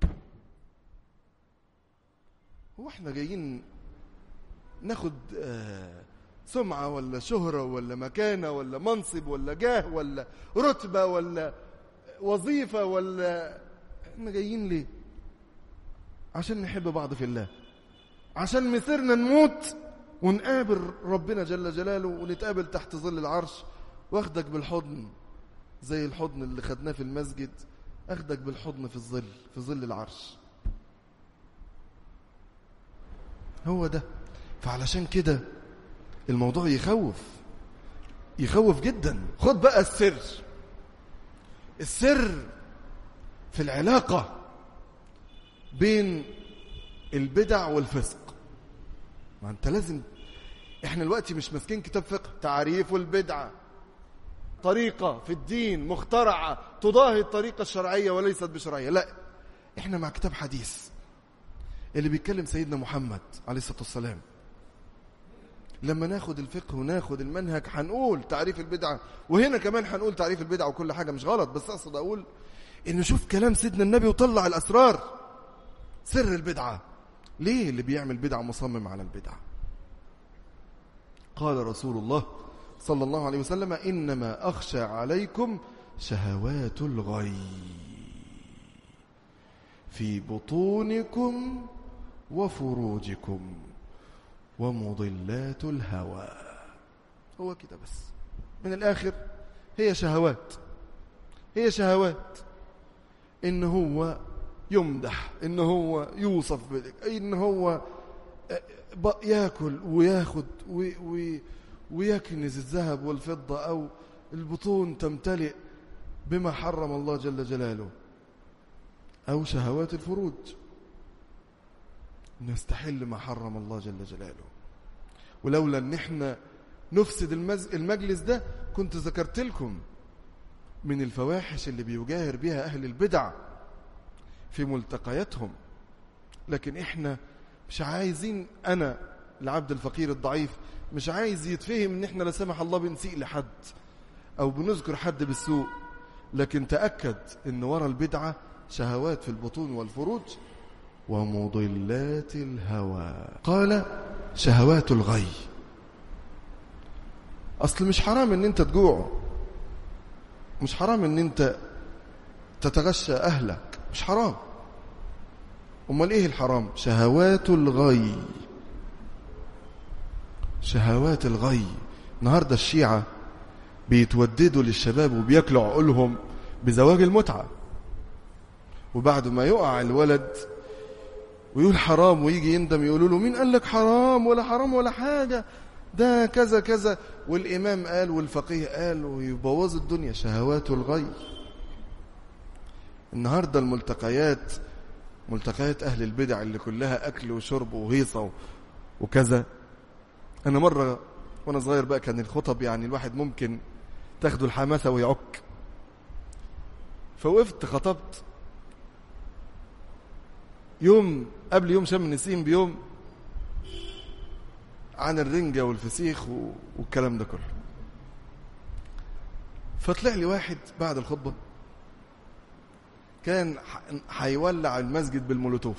هو احنا جايين ناخد آه سمعة ولا شهرة ولا مكانة ولا منصب ولا جاه ولا رتبة ولا وظيفة ولا احنا جايين ليه عشان نحب بعض في الله عشان مسيرنا نموت ونقابل ربنا جل جلاله ونتقابل تحت ظل العرش واخدك بالحضن زي الحضن اللي خدناه في المسجد اخدك بالحضن في الظل في ظل العرش هو ده فعلشان كده الموضوع يخوف يخوف جدا خد بقى السر السر في العلاقة بين البدع والفسق ما انت لازم احنا دلوقتي مش ماسكين كتاب فقه تعريف البدعة طريقة في الدين مخترعة تضاهي الطريقة الشرعية وليست بشرعية لا احنا مع كتاب حديث اللي بيتكلم سيدنا محمد عليه الصلاة والسلام لما ناخد الفقه وناخد المنهج هنقول تعريف البدعة وهنا كمان هنقول تعريف البدعة وكل حاجة مش غلط بس أقصد أقول إن نشوف كلام سيدنا النبي وطلع الأسرار سر البدعة ليه اللي بيعمل بدعة مصمم على البدعة قال رسول الله صلى الله عليه وسلم إنما أخشى عليكم شهوات الغي في بطونكم وفروجكم ومضلات الهوى هو كده بس من الآخر هي شهوات هي شهوات إن هو يمدح إن هو يوصف بذلك إن هو ياكل وياخد وي وي ويكنز الذهب والفضة أو البطون تمتلئ بما حرم الله جل جلاله أو شهوات الفروج نستحل ما حرم الله جل جلاله ولولا ان احنا نفسد المجلس ده كنت ذكرت لكم من الفواحش اللي بيجاهر بها أهل البدع في ملتقياتهم لكن احنا مش عايزين أنا العبد الفقير الضعيف مش عايز يتفهم ان احنا لا سمح الله بنسيء لحد او بنذكر حد بالسوء لكن تأكد ان ورا البدعة شهوات في البطون والفروج ومضلات الهوى قال شهوات الغي اصل مش حرام ان انت تجوع مش حرام ان انت تتغشى اهلك مش حرام امال ايه الحرام شهوات الغي شهوات الغي النهارده الشيعة بيتوددوا للشباب وبياكلوا عقولهم بزواج المتعة وبعد ما يقع الولد ويقول حرام ويجي يندم يقولوا له مين قال لك حرام ولا حرام ولا حاجة ده كذا كذا والإمام قال والفقيه قال ويبوظ الدنيا شهوات الغي النهاردة الملتقيات ملتقيات أهل البدع اللي كلها أكل وشرب وهيصة وكذا أنا مرة وأنا صغير بقى كان الخطب يعني الواحد ممكن تاخدوا الحماسة ويعك فوقفت خطبت يوم قبل يوم شم النسيم بيوم عن الرنجة والفسيخ والكلام ده كله فطلع لي واحد بعد الخطبة كان هيولع المسجد بالمولوتوف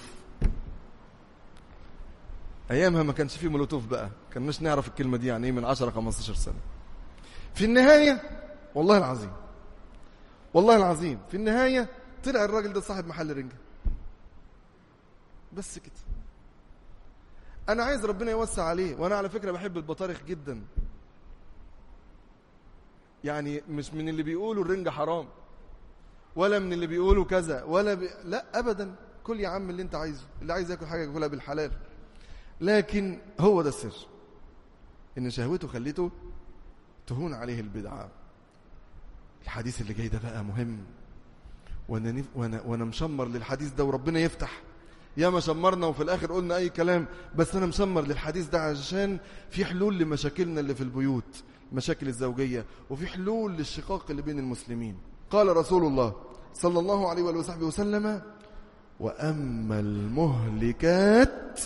ايامها ما كانش فيه مولوتوف بقى كناش نعرف الكلمة دي يعني ايه من 10 15 سنة في النهاية والله العظيم والله العظيم في النهاية طلع الراجل ده صاحب محل رنجة بس كده انا عايز ربنا يوسع عليه وانا على فكرة بحب البطارخ جدا يعني مش من اللي بيقولوا الرنجة حرام ولا من اللي بيقولوا كذا ولا بي... لا ابدا كل يا عم اللي انت عايزه اللي عايز ياكل حاجه ياكلها بالحلال لكن هو ده السر ان شهوته خليته تهون عليه البدعه الحديث اللي جاي ده بقى مهم وانا نف... وانا وانا مشمر للحديث ده وربنا يفتح يا ما شمرنا وفي الاخر قلنا اي كلام بس انا مشمر للحديث ده عشان في حلول لمشاكلنا اللي في البيوت مشاكل الزوجيه وفي حلول للشقاق اللي بين المسلمين قال رسول الله صلى الله عليه وآله وصحبه وسلم واما المهلكات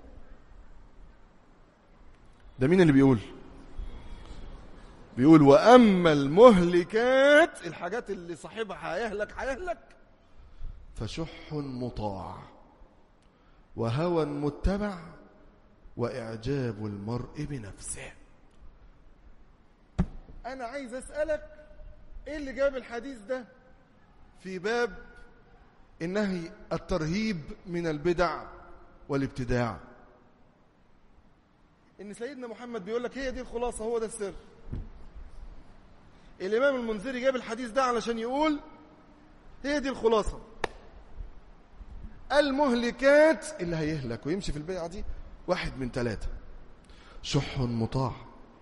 ده مين اللي بيقول بيقول واما المهلكات الحاجات اللي صاحبها هيهلك هيهلك فشح مطاع وهوى متبع واعجاب المرء بنفسه انا عايز اسالك ايه اللي جاب الحديث ده في باب النهي الترهيب من البدع والابتداع ان سيدنا محمد بيقول لك هي دي الخلاصه هو ده السر الامام المنذري جاب الحديث ده علشان يقول هي دي الخلاصه المهلكات اللي هيهلك ويمشي في البيعه دي واحد من ثلاثه شح مطاع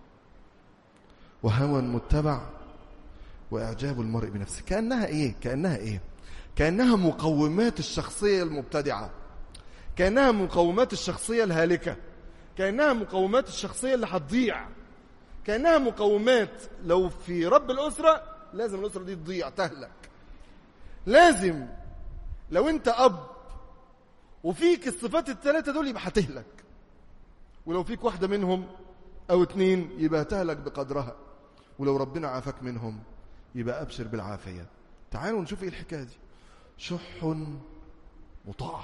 وهوى متبع واعجاب المرء بنفسه كانها ايه كانها ايه كانها مقومات الشخصيه المبتدعه كانها مقومات الشخصيه الهالكه كانها مقومات الشخصيه اللي هتضيع كانها مقومات لو في رب الاسره لازم الاسره دي تضيع تهلك لازم لو انت اب وفيك الصفات الثلاثه دول يبقى هتهلك ولو فيك واحده منهم او اتنين يبقى هتهلك بقدرها ولو ربنا عافاك منهم يبقى ابشر بالعافيه تعالوا نشوف ايه الحكايه دي شح مطاع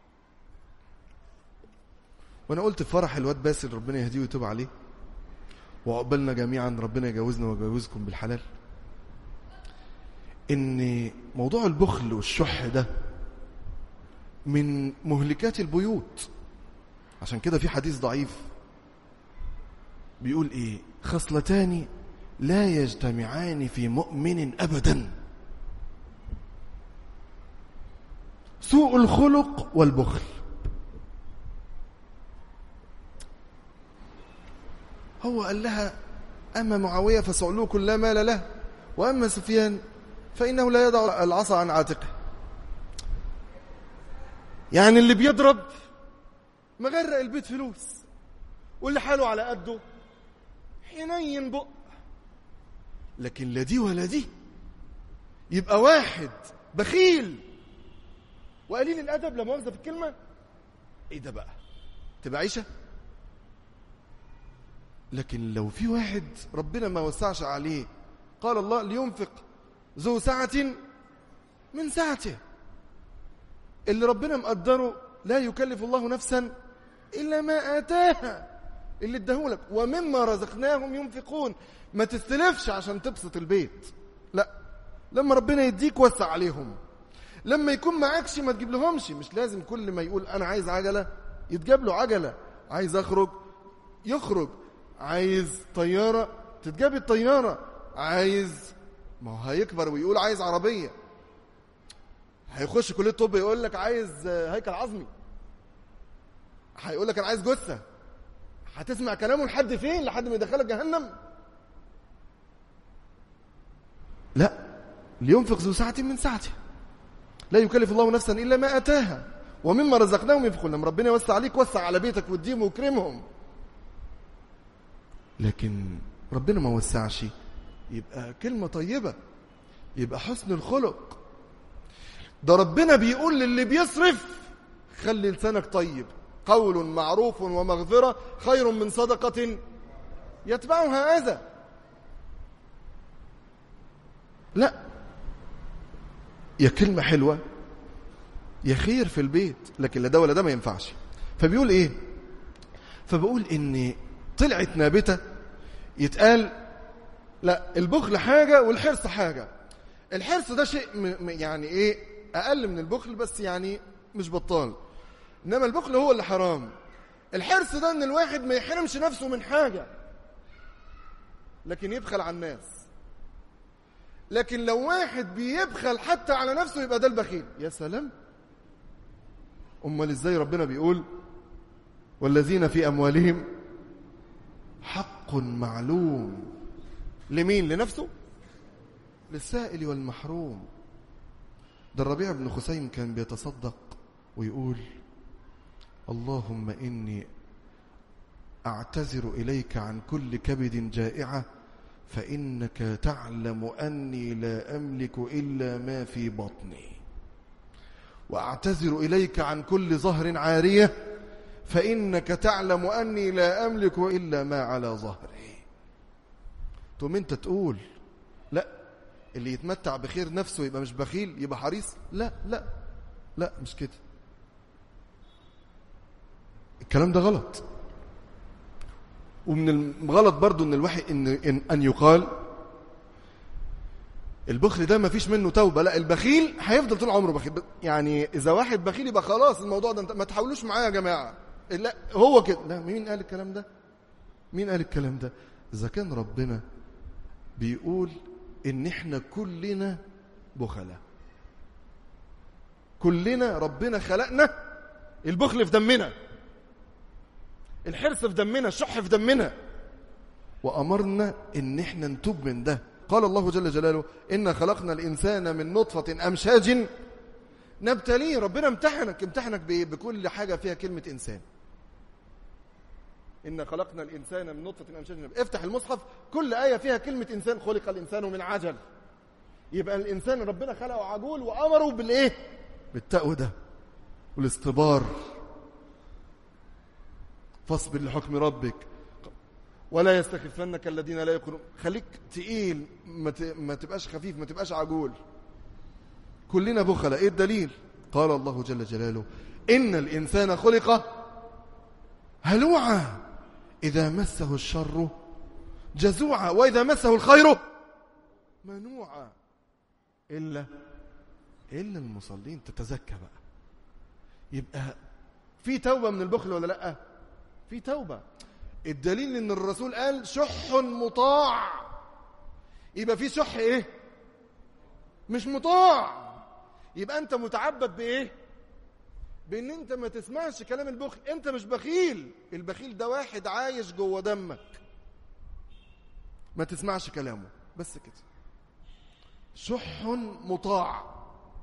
وانا قلت في فرح الواد باسل ربنا يهديه ويتوب عليه وعقبالنا جميعا ربنا يجوزنا ويجوزكم بالحلال ان موضوع البخل والشح ده من مهلكات البيوت عشان كده في حديث ضعيف بيقول ايه خصلتان لا يجتمعان في مؤمن ابدا سوء الخلق والبخل هو قال لها أما معاوية فصعلوك لا مال له وأما سفيان فإنه لا يضع العصا عن عاتقه يعني اللي بيضرب مغرق البيت فلوس واللي حاله على قده حنين بق لكن لا دي ولا دي يبقى واحد بخيل وقليل الادب لا مؤاخذه في الكلمه ايه ده بقى تبقى عيشه لكن لو في واحد ربنا ما وسعش عليه قال الله لينفق ذو سعة من سعته اللي ربنا مقدره لا يكلف الله نفسا إلا ما آتاها اللي اداهولك ومما رزقناهم ينفقون ما تستلفش عشان تبسط البيت لا لما ربنا يديك وسع عليهم لما يكون معكش ما تجيب لهمش مش لازم كل ما يقول انا عايز عجله يتجاب له عجله عايز اخرج يخرج عايز طياره تتجاب الطياره عايز ما هو هيكبر ويقول عايز عربيه هيخش كليه طب يقول لك عايز هيكل عظمي هيقول لك انا عايز جثه هتسمع كلامه لحد فين لحد ما يدخلك جهنم لا لينفق ذو ساعة من ساعته لا يكلف الله نفسا إلا ما أتاها ومما رزقناهم ينفقون لما ربنا يوسع عليك وسع على بيتك واديهم وكرمهم لكن ربنا ما وسعش يبقى كلمة طيبة يبقى حسن الخلق ده ربنا بيقول للي بيصرف خلي لسانك طيب قول معروف ومغفرة خير من صدقة يتبعها أذى لا يا كلمة حلوة يا خير في البيت لكن لا ده ولا ده ما ينفعش فبيقول ايه فبقول ان طلعت نابتة يتقال لا البخل حاجة والحرص حاجة الحرص ده شيء يعني ايه اقل من البخل بس يعني مش بطال انما البخل هو اللي حرام الحرص ده ان الواحد ما يحرمش نفسه من حاجة لكن يبخل على الناس لكن لو واحد بيبخل حتى على نفسه يبقى ده البخيل يا سلام امال ازاي ربنا بيقول والذين في اموالهم حق معلوم لمين لنفسه للسائل والمحروم ده الربيع بن خثيم كان بيتصدق ويقول اللهم إني أعتذر إليك عن كل كبد جائعة فإنك تعلم أني لا أملك إلا ما في بطني وأعتذر إليك عن كل ظهر عارية فإنك تعلم أني لا أملك إلا ما على ظهري تقوم أنت تقول لا اللي يتمتع بخير نفسه يبقى مش بخيل يبقى حريص لا لا لا مش كده الكلام ده غلط ومن الغلط برضو ان الواحد ان, إن, أن يقال البخل ده ما فيش منه توبة لا البخيل هيفضل طول عمره بخيل يعني إذا واحد بخيل يبقى خلاص الموضوع ده ما تحاولوش معايا يا جماعة لا هو كده لا مين قال الكلام ده مين قال الكلام ده إذا كان ربنا بيقول إن إحنا كلنا بخلة كلنا ربنا خلقنا البخل في دمنا الحرص في دمنا الشح في دمنا وأمرنا إن إحنا نتوب من ده قال الله جل جلاله إنا خلقنا الإنسان من نطفة أمشاج نبتليه ربنا امتحنك امتحنك بكل حاجة فيها كلمة إنسان إن خلقنا الإنسان من نطفة أمشاج افتح المصحف كل آية فيها كلمة إنسان خلق الإنسان من عجل يبقى الإنسان ربنا خلقه عجول وأمره بالإيه بالتقوى ده والاستبار فاصبر لحكم ربك ولا يستخفنك الذين لا يقولون خليك تقيل ما, ت... ما تبقاش خفيف ما تبقاش عجول كلنا بخلة ايه الدليل قال الله جل جلاله إن الإنسان خلق هلوعا إذا مسه الشر جزوعا وإذا مسه الخير منوعا إلا إلا المصلين تتزكى بقى يبقى في توبة من البخل ولا لأ في توبة الدليل ان الرسول قال شح مطاع يبقى في شح ايه مش مطاع يبقى انت متعبد بايه بان انت ما تسمعش كلام البخل انت مش بخيل البخيل ده واحد عايش جوه دمك ما تسمعش كلامه بس كده شح مطاع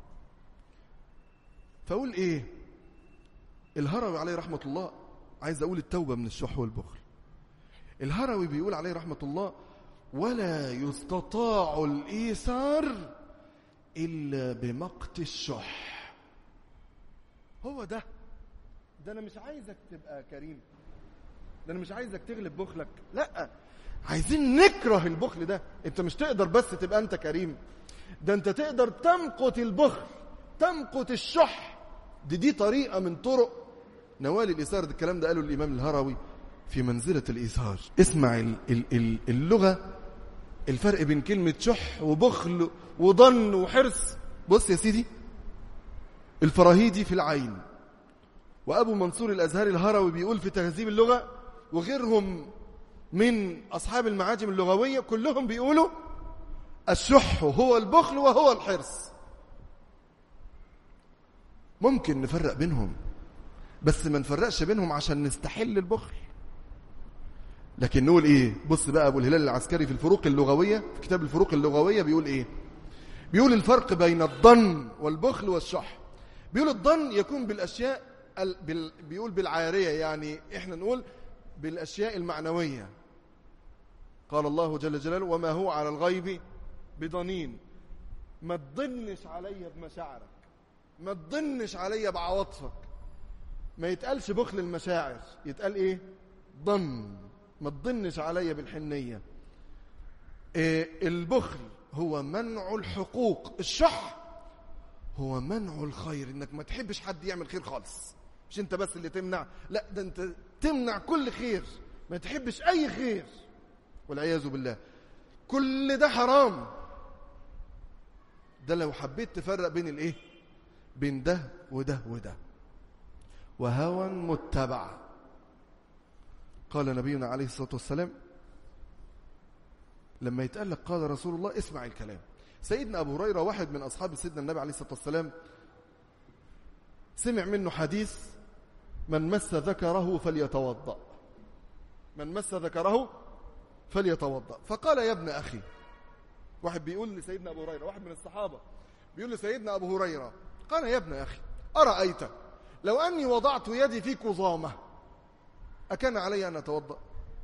فاقول ايه الهروي عليه رحمه الله عايز اقول التوبه من الشح والبخل الهروي بيقول عليه رحمة الله ولا يستطاع الإيثار إلا بمقت الشح هو ده ده أنا مش عايزك تبقى كريم ده أنا مش عايزك تغلب بخلك لا عايزين نكره البخل ده أنت مش تقدر بس تبقى أنت كريم ده أنت تقدر تمقت البخل تمقت الشح دي دي طريقة من طرق نوال الإيثار ده الكلام ده قاله الإمام الهروي في منزلة الإيثار اسمع اللغة الفرق بين كلمة شح وبخل وضن وحرص بص يا سيدي الفراهيدي في العين وأبو منصور الأزهري الهروي بيقول في تهذيب اللغة وغيرهم من أصحاب المعاجم اللغوية كلهم بيقولوا الشح هو البخل وهو الحرص ممكن نفرق بينهم بس ما نفرقش بينهم عشان نستحل البخل لكن نقول ايه بص بقى ابو الهلال العسكري في الفروق اللغويه في كتاب الفروق اللغويه بيقول ايه بيقول الفرق بين الضن والبخل والشح بيقول الضن يكون بالاشياء ال... بال... بيقول بالعاريه يعني احنا نقول بالاشياء المعنويه قال الله جل جلاله وما هو على الغيب بضنين ما تضنش عليا بمشاعرك ما تضنش عليا بعواطفك ما يتقالش بخل المشاعر يتقال ايه ضن ما تضنش عليا بالحنية إيه البخل هو منع الحقوق الشح هو منع الخير انك ما تحبش حد يعمل خير خالص مش انت بس اللي تمنع لا ده انت تمنع كل خير ما تحبش اي خير والعياذ بالله كل ده حرام ده لو حبيت تفرق بين الايه بين ده وده وده وهوى متبع قال نبينا عليه الصلاة والسلام لما يتقال لك قال رسول الله اسمع الكلام سيدنا أبو هريرة واحد من أصحاب سيدنا النبي عليه الصلاة والسلام سمع منه حديث من مس ذكره فليتوضأ من مس ذكره فليتوضأ فقال يا ابن أخي واحد بيقول لسيدنا أبو هريرة واحد من الصحابة بيقول لسيدنا أبو هريرة قال يا ابن أخي أرأيت لو أني وضعت يدي في كظامة أكان علي أن أتوضأ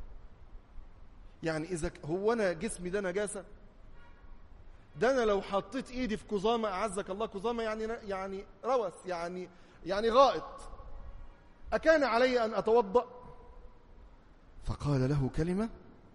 يعني إذا هو أنا جسمي ده نجاسة ده أنا لو حطيت إيدي في كظامة أعزك الله كظامة يعني يعني روس يعني يعني غائط أكان علي أن أتوضأ فقال له كلمة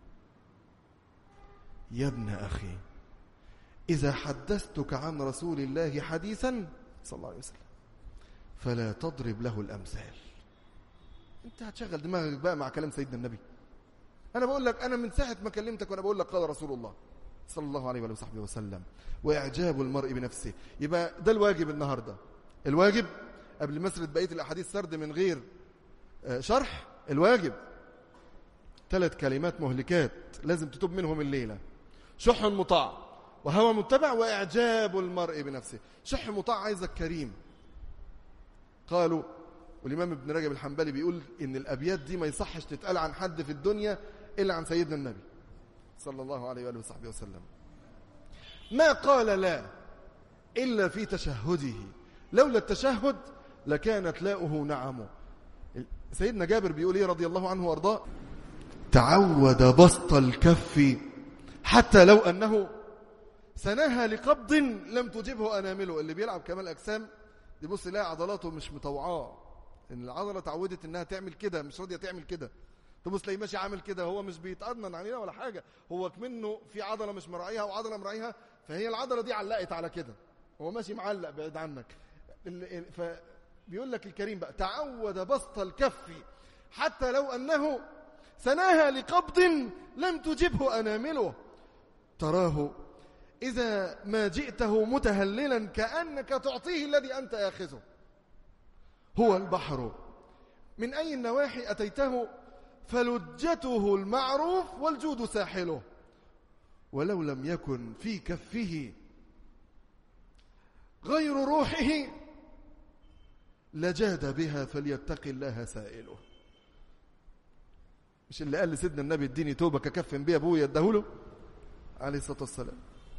يا ابن أخي إذا حدثتك عن رسول الله حديثا صلى الله عليه وسلم فلا تضرب له الأمثال انت هتشغل دماغك بقى مع كلام سيدنا النبي انا بقول لك انا من ساعه ما كلمتك وانا بقول لك قال رسول الله صلى الله عليه وصحبه وسلم واعجاب المرء بنفسه يبقى ده الواجب النهارده الواجب قبل مسرد بقيه الاحاديث سرد من غير شرح الواجب ثلاث كلمات مهلكات لازم تتوب منهم الليله شح مطاع وهوى متبع واعجاب المرء بنفسه شح مطاع عايزك كريم قالوا والإمام ابن رجب الحنبلي بيقول إن الأبيات دي ما يصحش تتقال عن حد في الدنيا إلا عن سيدنا النبي صلى الله عليه وآله وصحبه وسلم ما قال لا إلا في تشهده لولا التشهد لكانت لاؤه نعم سيدنا جابر بيقول إيه رضي الله عنه وارضاه تعود بسط الكف حتى لو أنه سناها لقبض لم تجبه أنامله اللي بيلعب كمال أجسام يبص يلاقي عضلاته مش مطوعاه ان العضله اتعودت انها تعمل كده مش راضيه تعمل كده تبص تلاقيه ماشي عامل كده هو مش بيتقنن علينا ولا حاجه هو كمنه في عضله مش مراعيها وعضله مراعيها فهي العضله دي علقت على كده هو ماشي معلق بعيد عنك فبيقول لك الكريم بقى تعود بسط الكف حتى لو انه سناها لقبض لم تجبه انامله تراه إذا ما جئته متهللا كأنك تعطيه الذي أنت آخذه هو البحر من أي النواحي أتيته فلجته المعروف والجود ساحله ولو لم يكن في كفه غير روحه لجاد بها فليتق الله سائله مش اللي قال لسيدنا النبي اديني توبة ككفن بيه ابويا اداهوله عليه الصلاة والسلام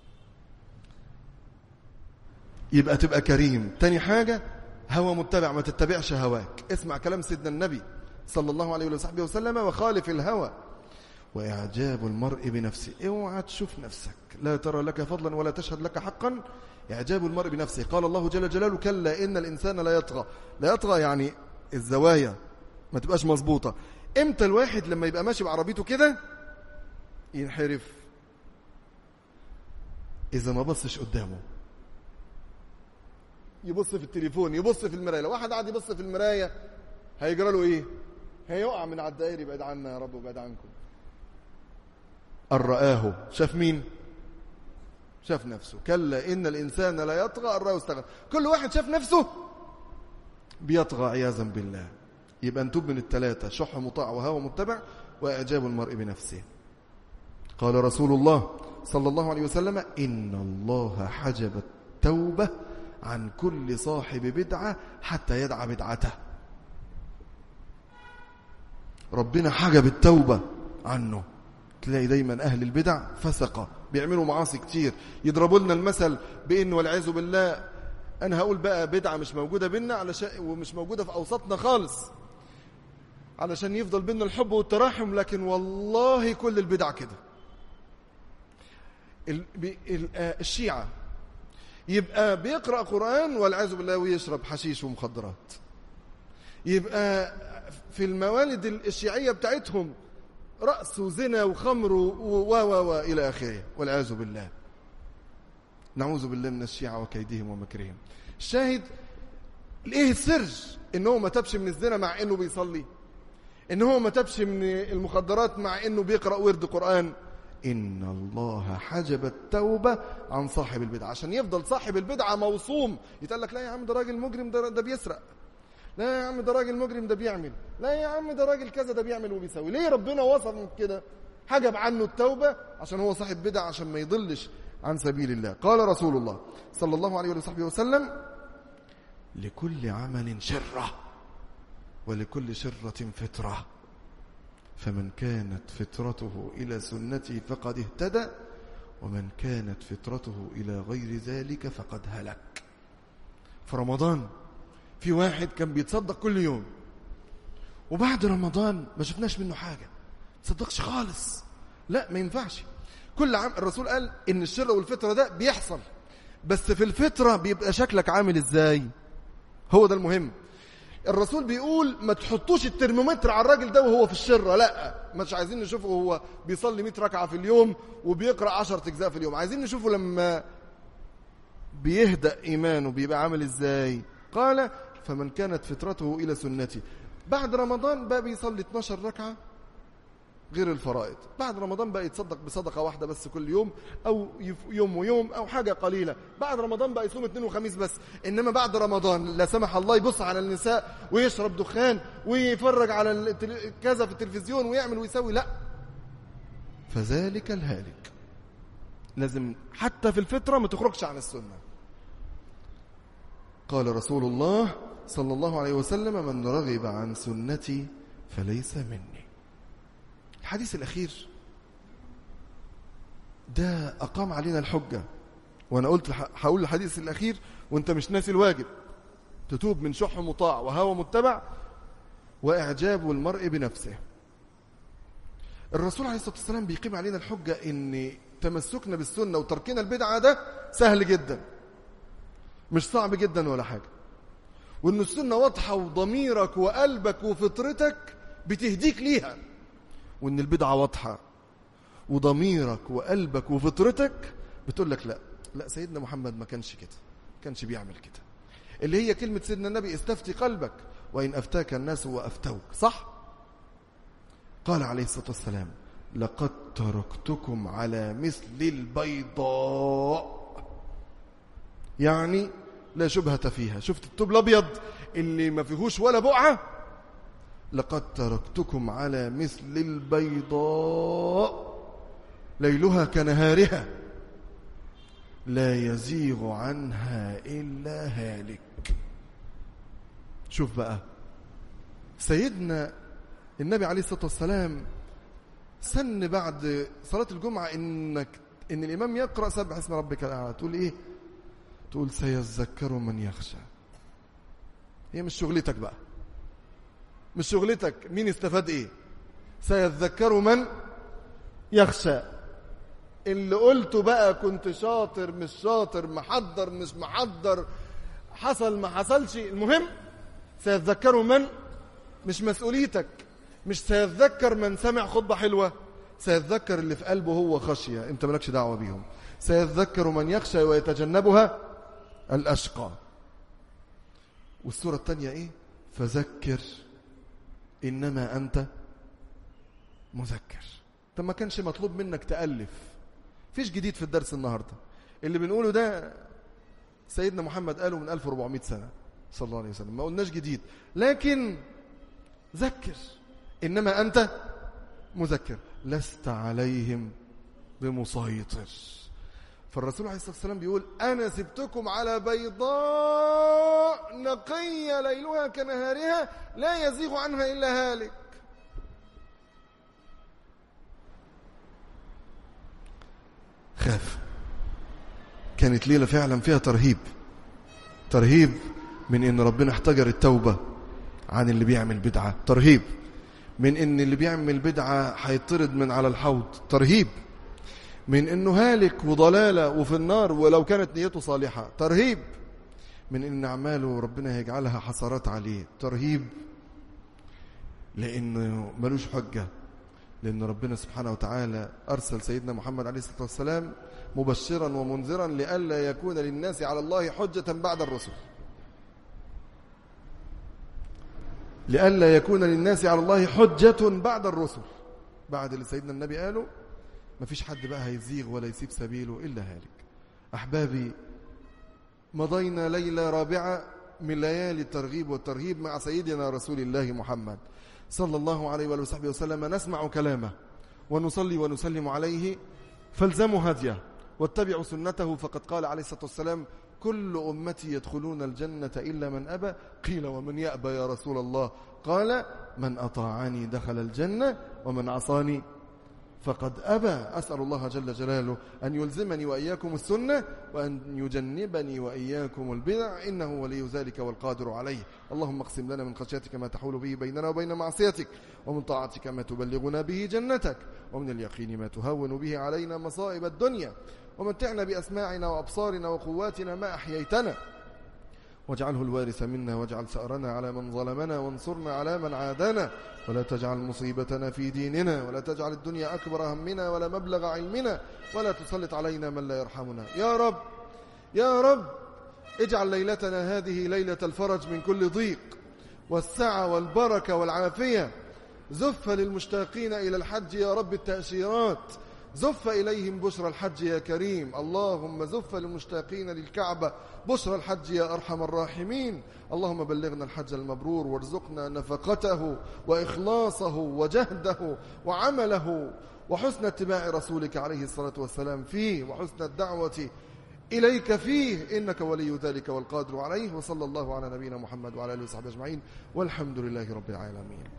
يبقى تبقى كريم تاني حاجة هوى متبع ما تتبعش هواك اسمع كلام سيدنا النبي صلى الله عليه وصحبه وسلم وخالف الهوى وإعجاب المرء بنفسه اوعى تشوف نفسك لا ترى لك فضلا ولا تشهد لك حقا إعجاب المرء بنفسه قال الله جل جلاله كلا إن الإنسان لا يطغى لا يطغى يعني الزوايا ما تبقاش مظبوطة امتى الواحد لما يبقى ماشي بعربيته كده ينحرف إذا ما بصش قدامه يبص في التليفون يبص في المرايه لو واحد قاعد يبص في المرايه هيجرى له ايه هيقع من على الدائري بعيد عنا يا رب وبعيد عنكم ان رآه شاف مين شاف نفسه كلا ان الانسان لا يطغى ان رآه استغنى كل واحد شاف نفسه بيطغى عياذا بالله يبقى نتوب من الثلاثه شح مطاع وهوى متبع واعجاب المرء بنفسه قال رسول الله صلى الله عليه وسلم ان الله حجب التوبه عن كل صاحب بدعة حتى يدعى بدعته ربنا حجب التوبة عنه تلاقي دايما أهل البدع فسقة بيعملوا معاصي كتير يضربوا لنا المثل بأنه والعياذ بالله أنا هقول بقى بدعة مش موجودة بينا علشان ومش موجودة في أوسطنا خالص علشان يفضل بينا الحب والتراحم لكن والله كل البدع كده الشيعة يبقى بيقرأ قرآن والعياذ بالله ويشرب حشيش ومخدرات يبقى في الموالد الشيعية بتاعتهم رأس وزنا وخمر و و و إلى آخره والعياذ بالله نعوذ بالله من الشيعة وكيدهم ومكرهم الشاهد ايه السر ان هو ما تبش من الزنا مع انه بيصلي ان هو ما تبش من المخدرات مع انه بيقرأ ورد قرآن إن الله حجب التوبة عن صاحب البدعة عشان يفضل صاحب البدعة موصوم يتقال لك لا يا عم ده راجل مجرم ده, ده بيسرق لا يا عم ده راجل مجرم ده بيعمل لا يا عم ده راجل كذا ده بيعمل وبيسوي ليه ربنا وصف كده حجب عنه التوبة عشان هو صاحب بدعة عشان ما يضلش عن سبيل الله قال رسول الله صلى الله عليه وصحبه وسلم لكل عمل شرة ولكل شرة فترة فمن كانت فطرته إلى سنتي فقد اهتدى ومن كانت فطرته إلى غير ذلك فقد هلك في رمضان في واحد كان بيتصدق كل يوم وبعد رمضان ما شفناش منه حاجة تصدقش خالص لا ما ينفعش كل عام الرسول قال ان الشر والفطرة ده بيحصل بس في الفطرة بيبقى شكلك عامل ازاي هو ده المهم الرسول بيقول ما تحطوش الترمومتر على الراجل ده وهو في الشرة لا مش عايزين نشوفه هو بيصلي 100 ركعة في اليوم وبيقرأ 10 اجزاء في اليوم عايزين نشوفه لما بيهدأ إيمانه بيبقى عامل ازاي قال فمن كانت فطرته إلى سنتي بعد رمضان بقى بيصلي 12 ركعة غير الفرائض بعد رمضان بقى يتصدق بصدقة واحدة بس كل يوم أو يوم ويوم أو حاجة قليلة بعد رمضان بقى يصوم اثنين وخميس بس إنما بعد رمضان لا سمح الله يبص على النساء ويشرب دخان ويفرج على كذا في التلفزيون ويعمل ويسوي لا فذلك الهالك لازم حتى في الفطرة ما تخرجش عن السنة قال رسول الله صلى الله عليه وسلم من رغب عن سنتي فليس مني الحديث الأخير ده أقام علينا الحجة وأنا قلت هقول الحديث الأخير وأنت مش ناسي الواجب تتوب من شح مطاع وهوى متبع وإعجاب المرء بنفسه الرسول عليه الصلاة والسلام بيقيم علينا الحجة إن تمسكنا بالسنة وتركنا البدعة ده سهل جدا مش صعب جدا ولا حاجة وإن السنة واضحة وضميرك وقلبك وفطرتك بتهديك ليها وإن البدعة واضحة وضميرك وقلبك وفطرتك بتقول لك لا لا سيدنا محمد ما كانش كده ما كانش بيعمل كده اللي هي كلمة سيدنا النبي استفتي قلبك وإن أفتاك الناس وأفتوك صح؟ قال عليه الصلاة والسلام لقد تركتكم على مثل البيضاء يعني لا شبهة فيها شفت الطوب الأبيض اللي ما فيهوش ولا بقعة لقد تركتكم على مثل البيضاء ليلها كنهارها لا يزيغ عنها إلا هالك شوف بقى سيدنا النبي عليه الصلاة والسلام سن بعد صلاة الجمعة إنك إن الإمام يقرأ سبح اسم ربك الأعلى تقول إيه تقول سيذكر من يخشى هي مش شغلتك بقى مش شغلتك مين استفاد ايه سيذكر من يخشى اللي قلته بقى كنت شاطر مش شاطر محضر مش محضر حصل ما حصلش المهم سيذكر من مش مسؤوليتك مش سيذكر من سمع خطبة حلوة سيذكر اللي في قلبه هو خشية انت مالكش دعوة بيهم سيذكر من يخشى ويتجنبها الأشقى والسورة الثانية إيه فذكر إنما أنت مذكر طب ما كانش مطلوب منك تألف فيش جديد في الدرس النهاردة اللي بنقوله ده سيدنا محمد قاله من 1400 سنة صلى الله عليه وسلم ما قلناش جديد لكن ذكر إنما أنت مذكر لست عليهم بمسيطر فالرسول عليه الصلاة والسلام بيقول أنا سبتكم على بيضاء نقية ليلها كنهارها لا يزيغ عنها إلا هالك خاف كانت ليلة فعلا فيها ترهيب ترهيب من ان ربنا احتجر التوبة عن اللي بيعمل بدعة ترهيب من ان اللي بيعمل بدعة هيطرد من على الحوض ترهيب من انه هالك وضلالة وفي النار ولو كانت نيته صالحة ترهيب من ان اعماله ربنا هيجعلها حسرات عليه ترهيب لانه ملوش حجة لان ربنا سبحانه وتعالى ارسل سيدنا محمد عليه الصلاة والسلام مبشرا ومنذرا لئلا يكون للناس على الله حجة بعد الرسل لئلا يكون للناس على الله حجة بعد الرسل بعد اللي سيدنا النبي قاله ما فيش حد بقى هيزيغ ولا يسيب سبيله إلا هالك أحبابي مضينا ليلة رابعة من ليالي الترغيب والترهيب مع سيدنا رسول الله محمد صلى الله عليه وآله وصحبه وسلم نسمع كلامه ونصلي ونسلم عليه فالزموا هديه واتبعوا سنته فقد قال عليه الصلاة والسلام كل أمتي يدخلون الجنة إلا من أبى قيل ومن يأبى يا رسول الله قال من أطاعني دخل الجنة ومن عصاني فقد أبى أسأل الله جل جلاله أن يلزمني وإياكم السنة وأن يجنبني وإياكم البدع إنه ولي ذلك والقادر عليه اللهم اقسم لنا من خشيتك ما تحول به بيننا وبين معصيتك ومن طاعتك ما تبلغنا به جنتك ومن اليقين ما تهون به علينا مصائب الدنيا ومتعنا بأسماعنا وأبصارنا وقواتنا ما أحييتنا واجعله الوارث منا واجعل سأرنا على من ظلمنا وانصرنا على من عادانا ولا تجعل مصيبتنا في ديننا ولا تجعل الدنيا أكبر همنا ولا مبلغ علمنا ولا تسلط علينا من لا يرحمنا يا رب يا رب اجعل ليلتنا هذه ليلة الفرج من كل ضيق والسعة والبركة والعافية زف للمشتاقين إلى الحج يا رب التأشيرات زف إليهم بشرى الحج يا كريم اللهم زف للمشتاقين للكعبة بشرى الحج يا أرحم الراحمين اللهم بلغنا الحج المبرور وارزقنا نفقته وإخلاصه وجهده وعمله وحسن اتباع رسولك عليه الصلاة والسلام فيه وحسن الدعوة إليك فيه إنك ولي ذلك والقادر عليه وصلى الله على نبينا محمد وعلى آله وصحبه أجمعين والحمد لله رب العالمين